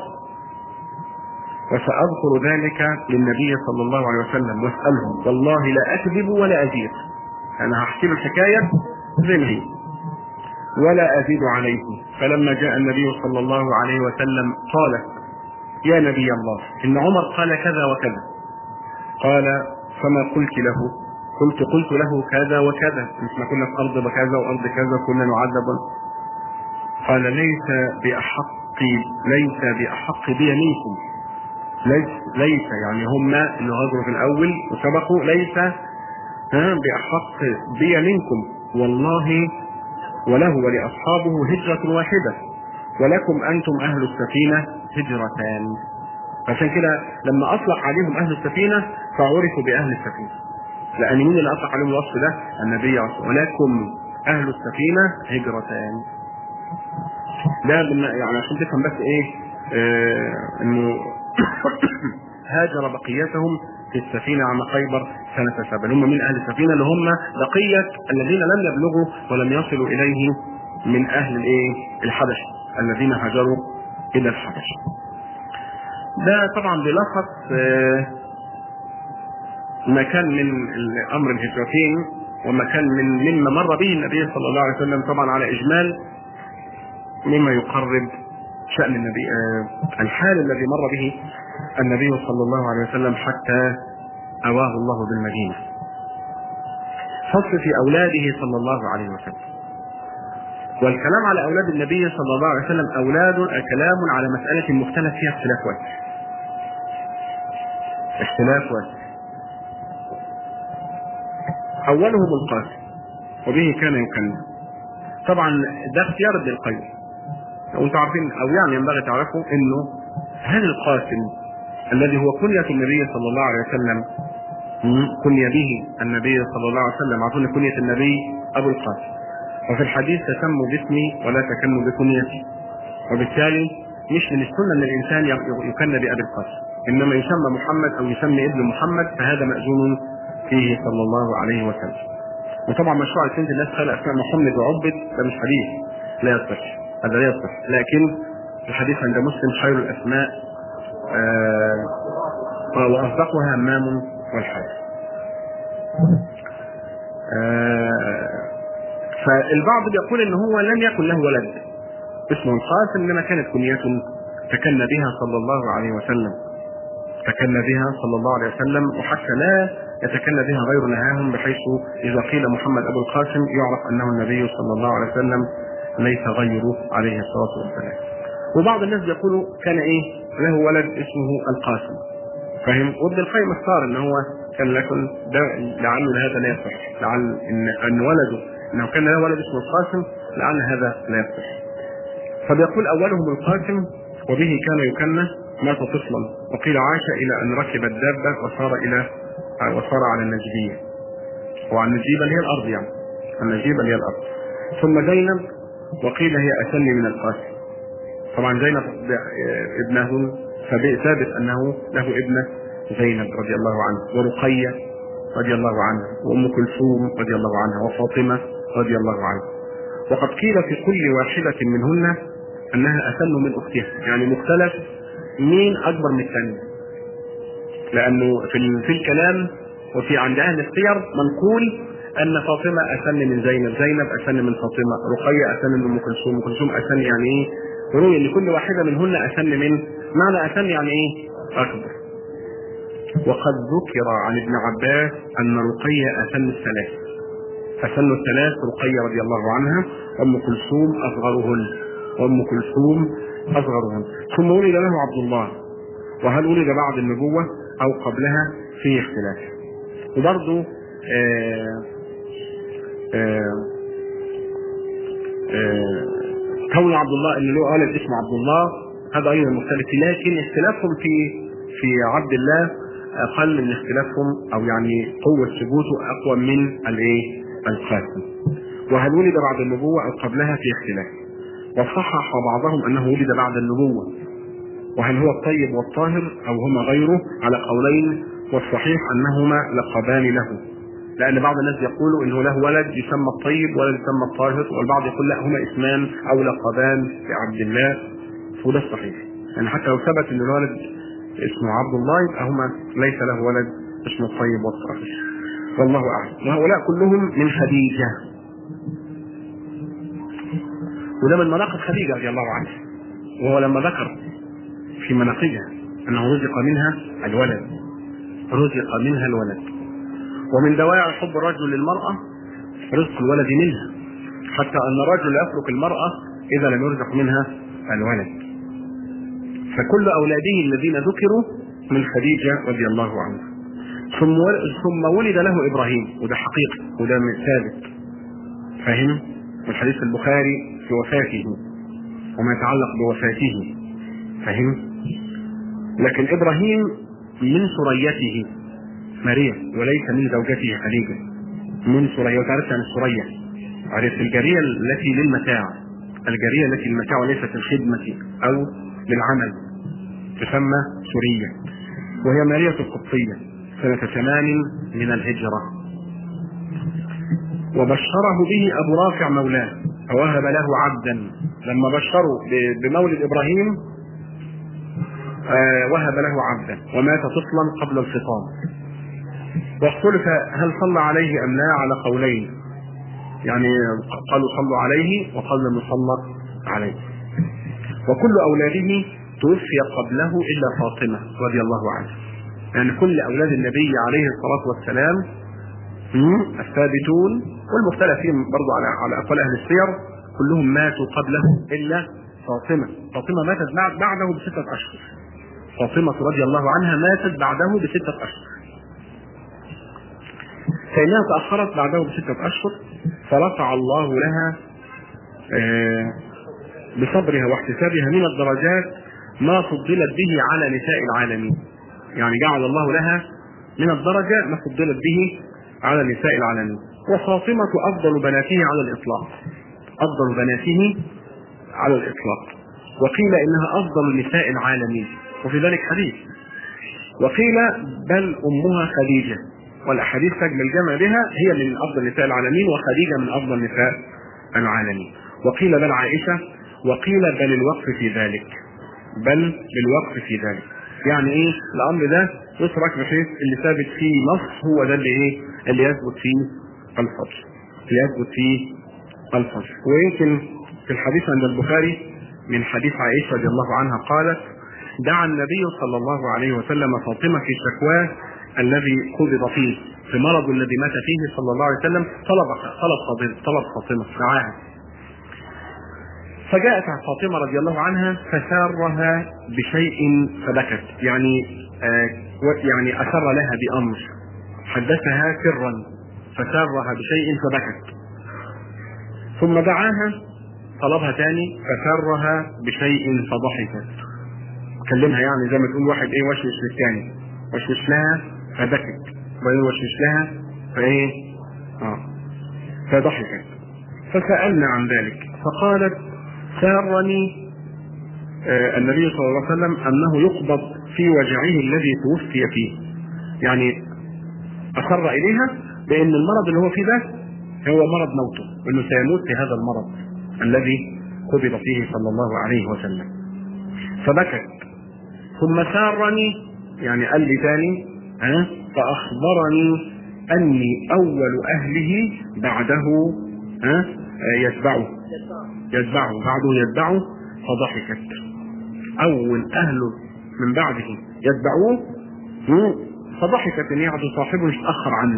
وسأذكر ذلك للنبي صلى الله عليه وسلم واسأله والله لا أكذب ولا أزيد أنا هحكي له الحكاية زي ما هي ولا أزيد عليه فلما جاء النبي صلى الله عليه وسلم قال يا نبي الله إن عمر قال كذا وكذا قال فما قلت له قلت قلت له كذا وكذا احنا كنا في أرض كذا وأرض كذا كنا نعذب قال ليس بأحق ليس بأحق بي منكم ليس ليس يعني هم اللي هاجروا في الاول وسبقوا ليس ها باحق بي منكم والله وله ولاصحابه هجره واحده ولكم انتم اهل السفينه هجرتان عشان كده لما اطلق عليهم اهل السفينه فعرفوا باهل السفينه لان مين اللي اطلق عليهم الوصف ده؟ النبي عليه الصلاه ولكم اهل السفينه هجرتان ده يعني عشان تفهم بس ايه آه انه هاجر بقيتهم في السفينة عام خيبر سنة سبع هم من أهل السفينة اللي هم بقية الذين لم يبلغوا ولم يصلوا إليه من أهل الإيه الحبش الذين هاجروا إلى الحبش ده طبعا بيلخص ما كان من أمر الهجرتين وما كان من مما مر به النبي صلى الله عليه وسلم طبعا على إجمال مما يقرب شأن النبي الحال الذي مر به النبي صلى الله عليه وسلم حتى أواه الله بالمدينة فصل في أولاده صلى الله عليه وسلم والكلام على اولاد النبي صلى الله عليه وسلم اولاد كلام على مساله مختلف فيها اختلاف واسع اختلاف واسع اولهم القاسم وبه كان يكلم طبعا ده اختيار ابن القيم وانتم عارفين او يعني ينبغي تعرفوا انه هل القاسم الذي هو كنية النبي صلى الله عليه وسلم كني به النبي صلى الله عليه وسلم عرفون كنية النبي ابو القاسم وفي الحديث تسموا باسمي ولا تكنوا بكنيتي وبالتالي مش من السنة ان الانسان يكن بابي القاسم انما يسمى محمد او يسمي ابن محمد فهذا مأذون فيه صلى الله عليه وسلم وطبعا مشروع سنة الناس خلق اسماء محمد وعبد ده مش حديث لا يصح هذا لا يصح لكن الحديث عند مسلم خير الاسماء آه واصدقها همام والحارث آه فالبعض بيقول ان هو لم يكن له ولد اسمه القاسم انما كانت كنية تكن بها صلى الله عليه وسلم تكن بها صلى الله عليه وسلم وحتى لا يتكن بها غير نهاهم بحيث اذا قيل محمد ابو القاسم يعرف انه النبي صلى الله عليه وسلم ليس غيره عليه الصلاه والسلام. وبعض الناس بيقولوا كان ايه؟ له ولد اسمه القاسم. فاهم؟ وابن القيم اختار ان هو كان لكن ده لعل هذا لا يصح، لعل ان ان ولده انه كان له ولد اسمه القاسم لعل هذا لا يصح. فبيقول اولهم القاسم وبه كان يكنى مات طفلا وقيل عاش الى ان ركب الدابه وصار الى وصار على النجديه. وعن النجيبه اللي هي الارض يعني. النجيبه اللي هي الارض. ثم زينب وقيل هي اسن من القاسم. طبعا زينب ابنه ثابت انه له ابنه زينب رضي الله عنها ورقيه رضي الله عنها وام كلثوم رضي الله عنها وفاطمه رضي الله عنها. وقد قيل في كل واحده منهن انها اسن من اختها يعني مختلف مين اكبر من الثانيه لانه في في الكلام وفي عند اهل السير منقول ان فاطمه اسن من زينب زينب اسن من فاطمه رقيه اسن من ام كلثوم ام كلثوم اسن يعني ايه روي ان كل واحده منهن اسن من معنى اسن يعني ايه اكبر وقد ذكر عن ابن عباس ان رقيه اسن الثلاث اسن الثلاث رقيه رضي الله عنها وام كلثوم اصغرهن وام كلثوم اصغرهن ثم ولد له عبد الله وهل ولد بعد النبوه او قبلها فيه اختلاف وبرضه آه آه آه كون عبد الله ان له ولد اسمه عبد الله هذا ايضا مختلف لكن اختلافهم في في عبد الله اقل من اختلافهم او يعني قوه ثبوته اقوى من الايه؟ القاسم. وهل ولد بعد النبوه او قبلها في اختلاف. وصحح بعضهم انه ولد بعد النبوه. وهل هو الطيب والطاهر او هما غيره على قولين والصحيح انهما لقبان له. لان بعض الناس يقولوا انه له ولد يسمى الطيب ولد يسمى الطاهر والبعض يقول لا هما اسمان او لقبان لعبد الله وده الصحيح يعني حتى لو ثبت ان الولد اسمه عبد الله يبقى هما ليس له ولد اسمه الطيب والطاهر والله اعلم وهؤلاء كلهم من خديجه وده من مناقب خديجه رضي الله عنها وهو لما ذكر في مناقبها انه رزق منها الولد رزق منها الولد ومن دواعي حب الرجل للمرأة رزق الولد منها حتى أن الرجل يترك المرأة إذا لم يرزق منها الولد فكل أولاده الذين ذكروا من خديجة رضي الله عنها ثم ثم ولد له إبراهيم وده حقيقي وده ثابت فاهم؟ والحديث البخاري في وفاته وما يتعلق بوفاته فاهم؟ لكن إبراهيم من سريته ماريا وليس من زوجته خديجة من سرية وتعرفت عن السرية عرفت الجارية التي للمتاع الجارية التي للمتاع وليست للخدمة أو للعمل تسمى سورية وهي مارية القبطية سنة ثمان من الهجرة وبشره به أبو رافع مولاه فوهب له عبدا لما بشروا بمولد إبراهيم آه وهب له عبدا ومات طفلا قبل الفطام واختلف هل صلى عليه ام لا على قولين يعني قالوا صلوا عليه وقال لم يصلى عليه وكل اولاده توفي قبله الا فاطمه رضي الله عنها يعني كل اولاد النبي عليه الصلاه والسلام الثابتون والمختلف فيهم برضو على على اقوال اهل السير كلهم ماتوا قبله الا فاطمه فاطمه ماتت بعد بعده بسته اشهر فاطمه رضي الله عنها ماتت بعده بسته اشهر فانها تاخرت بعده بسته اشهر فرفع الله لها آه، بصبرها واحتسابها من الدرجات ما فضلت به على نساء العالمين يعني جعل الله لها من الدرجة ما فضلت به على نساء العالمين وفاطمة أفضل بناته على الإطلاق أفضل بناته على الإطلاق وقيل إنها أفضل نساء العالمين وفي ذلك حديث وقيل بل أمها خديجة والأحاديث تجمع الجمع بها هي من أفضل نساء العالمين وخديجة من أفضل نساء العالمين وقيل بل عائشة وقيل بل الوقف في ذلك بل بالوقف في ذلك يعني ايه الامر ده يترك بحيث اللي ثابت فيه نص هو ده اللي ايه اللي يثبت فيه الفضل اللي يثبت فيه الفضل ويمكن في الحديث عند البخاري من حديث عائشه رضي الله عنها قالت دعا النبي صلى الله عليه وسلم فاطمه في شكواه الذي قبض فيه في مرض الذي مات فيه صلى الله عليه وسلم طلب طلب فاطمه طلب فاطمه دعاها فجاءت فاطمة رضي الله عنها فسارها بشيء فبكت يعني آه يعني أسر لها بأمر حدثها سرا فسارها بشيء فبكت ثم دعاها طلبها تاني فسرها بشيء فضحكت كلمها يعني زي ما تقول واحد ايه وشوش للتاني وشوش لها فبكت وبعدين وشوش لها فايه اه فضحكت فسألنا عن ذلك فقالت سارني آه النبي صلى الله عليه وسلم انه يقبض في وجعه الذي توفي فيه يعني اشر اليها بان المرض اللي هو فيه ده هو مرض موته وانه سيموت في هذا المرض الذي قبض فيه صلى الله عليه وسلم فبكت ثم سارني يعني قال لي تاني ها فاخبرني اني اول اهله بعده ها يتبعه يتبعه بعده يتبعه فضحكت اول اهله من بعده يتبعوه فضحكت ان هي صاحبه مش تاخر عنه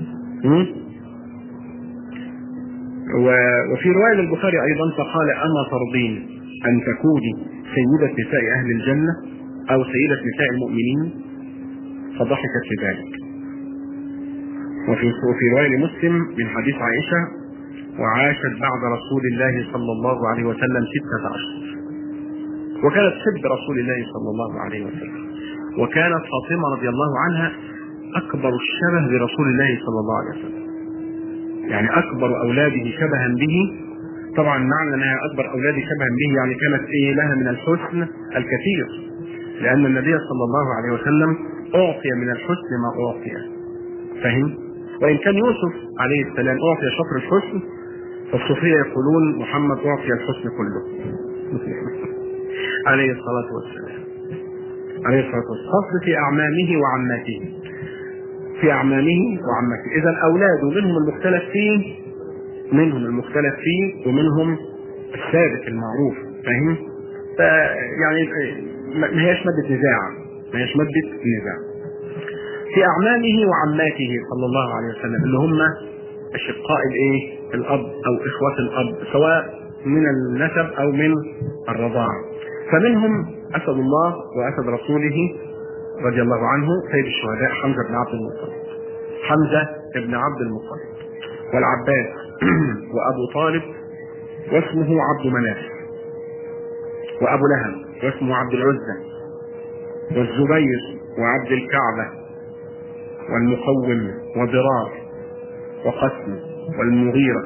وفي روايه للبخاري ايضا فقال اما ترضين ان تكوني سيده نساء اهل الجنه او سيده نساء المؤمنين فضحكت لذلك وفي وفي روايه لمسلم من حديث عائشه وعاشت بعد رسول الله صلى الله عليه وسلم ستة أشهر وكانت حب رسول الله صلى الله عليه وسلم وكانت فاطمة رضي الله عنها أكبر الشبه برسول الله صلى الله عليه وسلم يعني أكبر أولاده شبها به طبعا معنى أنها أكبر أولاده شبها به يعني كانت إيه لها من الحسن الكثير لأن النبي صلى الله عليه وسلم أعطي من الحسن ما أعطي فهم؟ وإن كان يوسف عليه السلام أعطي شطر الحسن فالصوفية يقولون محمد أعطي الحسن كله عليه الصلاة والسلام عليه الصلاة والسلام فصل في أعمامه وعماته في أعمامه وعماته إذا أولاده منهم المختلف فيه منهم المختلف فيه ومنهم الثابت المعروف فاهم؟ يعني ما هياش مادة نزاع ما هياش مادة نزاع في أعمامه وعماته صلى الله عليه وسلم اللي هم أشقاء الإيه؟ الأب أو إخوة الأب سواء من النسب أو من الرضاعة فمنهم أسد الله وأسد رسوله رضي الله عنه سيد الشهداء حمزة بن عبد المطلب حمزة بن عبد المطلب والعباس وأبو طالب واسمه عبد مناف وأبو لهب واسمه عبد العزة والزبير وعبد الكعبة والمقوم وضرار وقسم والمغيرة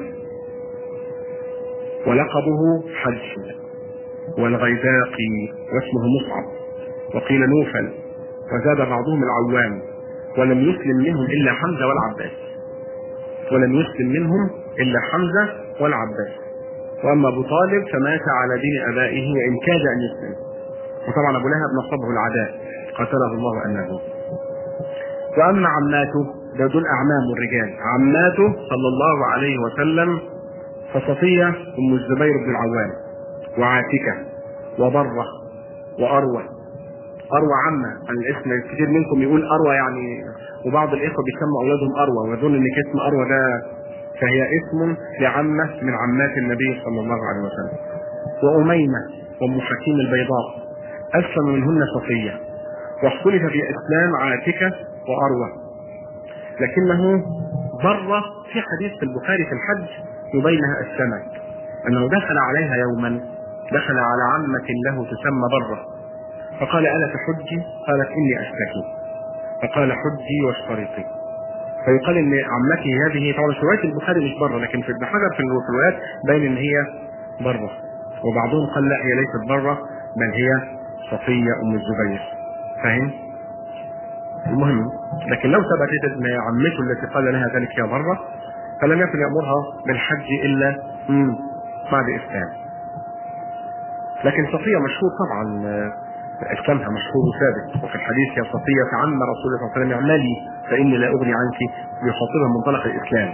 ولقبه حج والغيداقي واسمه مصعب وقيل نوفل وزاد بعضهم العوام ولم يسلم منهم إلا حمزة والعباس ولم يسلم منهم إلا حمزة والعباس وأما أبو طالب فمات على دين أبائه وإن كاد أن يسلم وطبعا أبو لهب نصبه العداء قتله الله أنه وأما عماته ده دول أعمام الرجال عماته صلى الله عليه وسلم فصفية أم الزبير بن العوام وعاتكة وبرة وأروى أروى عمة الاسم كتير منكم يقول أروى يعني وبعض الإخوة بيسموا أولادهم أروى ويظن إن اسم أروى ده فهي اسم لعمة من عمات النبي صلى الله عليه وسلم وأميمة وأم حكيم البيضاء أسلم منهن صفية واختلف في إسلام عاتكة وأروى لكنه بر في حديث في البخاري في الحج يبينها السمك أنه دخل عليها يوما دخل على عمة له تسمى برة فقال ألا تحجي؟ قالت إني أشتكي فقال حجي واشترطي فيقال ان عمتي هذه طبعا في روايه البخاري مش بره لكن في ابن حجر في الروايات باين ان هي بره وبعضهم قال لا هي ليست بره بل هي صفيه ام الزبير فاهم؟ المهم لكن لو ثبتت ان عمته التي قال لها ذلك هي بره فلم يكن يامرها بالحج الا بعد اسلام لكن صفيه مشهور طبعا اسلامها مشهور وثابت وفي الحديث يا صفيه عم رسول الله صلى الله عليه وسلم اعملي فاني لا اغني عنك بيخاطبها منطلق الاسلام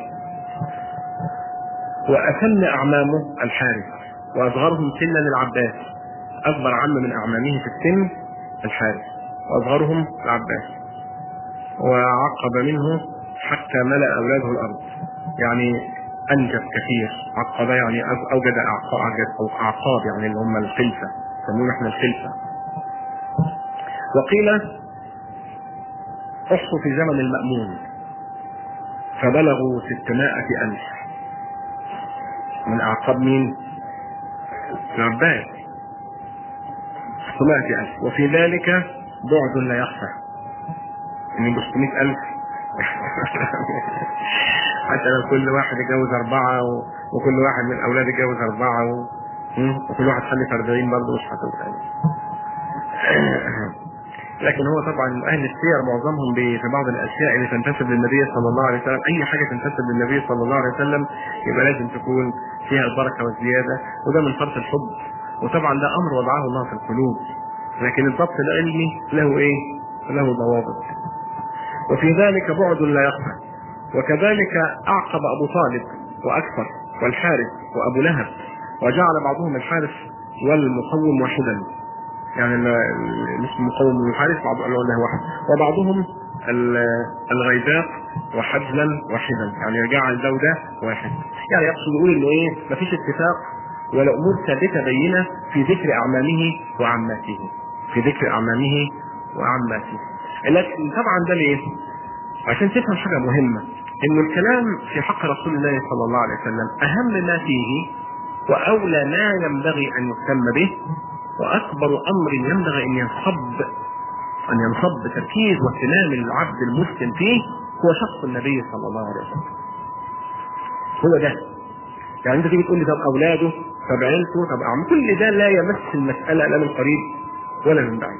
وأثن أعمامه الحارث وأصغرهم سنا العباس أكبر عم من أعمامه في السن الحارث وأصغرهم العباس وعقب منه حتى ملأ أولاده الأرض يعني أنجب كثير عقب يعني أوجد أعقاب أو أعقاب يعني اللي هم الخلفة يسمون احنا الخلفة وقيل احصوا في زمن المأمون فبلغوا ستمائة ألف من أعقاب مين؟ العباس ستمائة ألف وفي ذلك بعد لا يخفى من 600 ألف حتى لو كل واحد يتجوز أربعة و... وكل واحد من الأولاد يتجوز أربعة و... وكل واحد خلف 40 برضه مش هتوصل لكن هو طبعا اهل السير معظمهم في بعض الاشياء اللي تنتسب للنبي صلى الله عليه وسلم اي حاجه تنتسب للنبي صلى الله عليه وسلم يبقى لازم تكون فيها البركه والزياده وده من فرط الحب وطبعا ده امر وضعه الله في القلوب لكن الضبط العلمي له ايه؟ له ضوابط وفي ذلك بعد لا يخفى وكذلك اعقب ابو طالب واكثر والحارث وابو لهب وجعل بعضهم الحارث والمقوم واحدا يعني اسم المقوم والحارث بعض قالوا له واحد وبعضهم الغيداء وحجلا واحدا يعني جعل ده وده واحد يعني يقصد يقول انه ايه مفيش اتفاق ولا امور ثابته بينه في ذكر اعمامه وعماته في ذكر اعمامه وعماته لكن طبعا ده ليه؟ عشان تفهم حاجه مهمه انه الكلام في حق رسول الله صلى الله عليه وسلم اهم ما فيه واولى ما ينبغي ان يهتم به واكبر امر ينبغي ان ينصب ان ينصب تركيز واهتمام العبد المسلم فيه هو شخص النبي صلى الله عليه وسلم. هو ده. يعني انت تيجي تقول لي طب اولاده طب عيلته طب أعمى كل ده لا يمس المساله لا من قريب ولا من بعيد.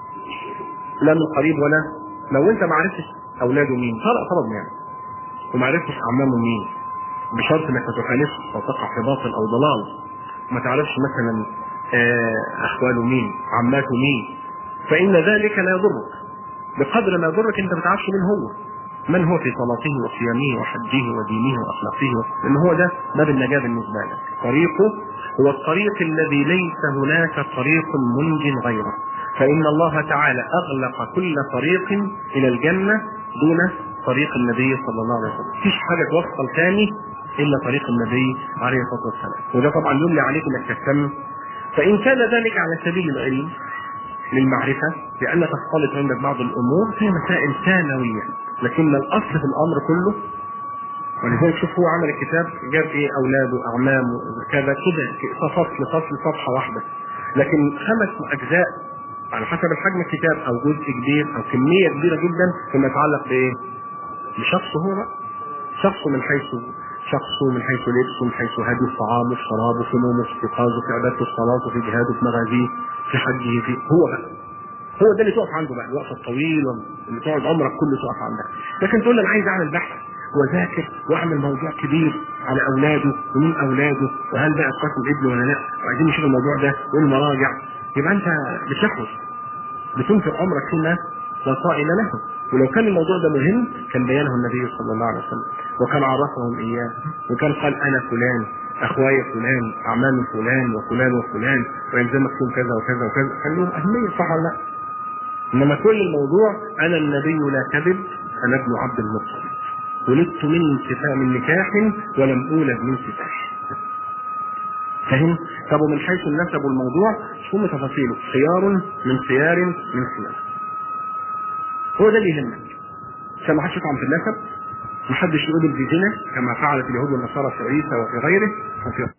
لا من قريب ولا لو انت ما عرفتش اولاده مين فرق فرض يعني وما عرفتش اعمامه مين بشرط انك ما تخالفش او تقع في باطل او ضلال وما تعرفش مثلا اخواله مين عماته مين فان ذلك لا يضرك بقدر ما يضرك انت ما تعرفش مين هو من هو في صلاته وصيامه وحجه ودينه واخلاقه لان هو ده باب النجاه بالنسبه لك طريقه هو الطريق الذي ليس هناك طريق منج غيره فان الله تعالى اغلق كل طريق الى الجنه دون طريق النبي صلى الله عليه وسلم مفيش حاجه توصل ثاني الا طريق النبي عليه الصلاه والسلام وده طبعا يملي عليك انك تهتم فإن كان ذلك على سبيل العلم للمعرفة لأن تختلط عندك بعض الأمور فهي مسائل ثانوية لكن الأصل في الأمر كله ولذلك شوف هو عمل الكتاب جاب ايه اولاده اعمامه كذا كده فصل فصل صفحه واحده لكن خمس اجزاء على حسب الحجم الكتاب او جزء كبير او كميه كبيره جدا فيما يتعلق بايه؟ بشخصه هو بقى شخصه من حيث شخصه من حيث لبسه من حيث هديه في طعامه في شرابه في نومه في استيقاظه في عبادته في صلاته في جهاده في مغازيه في حجه في هو بقى هو ده اللي تقف عنده بقى الوقت الطويل اللي تقعد عمرك كله تقف عندك لكن تقول انا عايز اعمل بحث واذاكر واعمل موضوع كبير على اولاده ومين اولاده وهل بقى قاسم ابنه ولا لا وعايزين نشوف الموضوع ده والمراجع يبقى انت بتحرص بتنفق عمرك فيما لا طائل له ولو كان الموضوع ده مهم كان بيانه النبي صلى الله عليه وسلم وكان عرفهم اياه وكان قال انا فلان اخواي فلان اعمامي فلان وفلان وفلان ويلزمك فيهم كذا وكذا وكذا كان لهم اهميه صح ولا لا؟ انما كل الموضوع انا النبي لا كذب انا ابن عبد المطلب ولدت من سفاح من نكاح ولم اولد من سفاح فهم؟ طب ومن حيث النسب والموضوع شو تفاصيله؟ خيار من خيار من خيار. هو ده اللي يهمك. عشان ما حدش يطعن في النسب، ما حدش يقول دي زنا كما فعلت اليهود والنصارى في عيسى وفي غيره وفي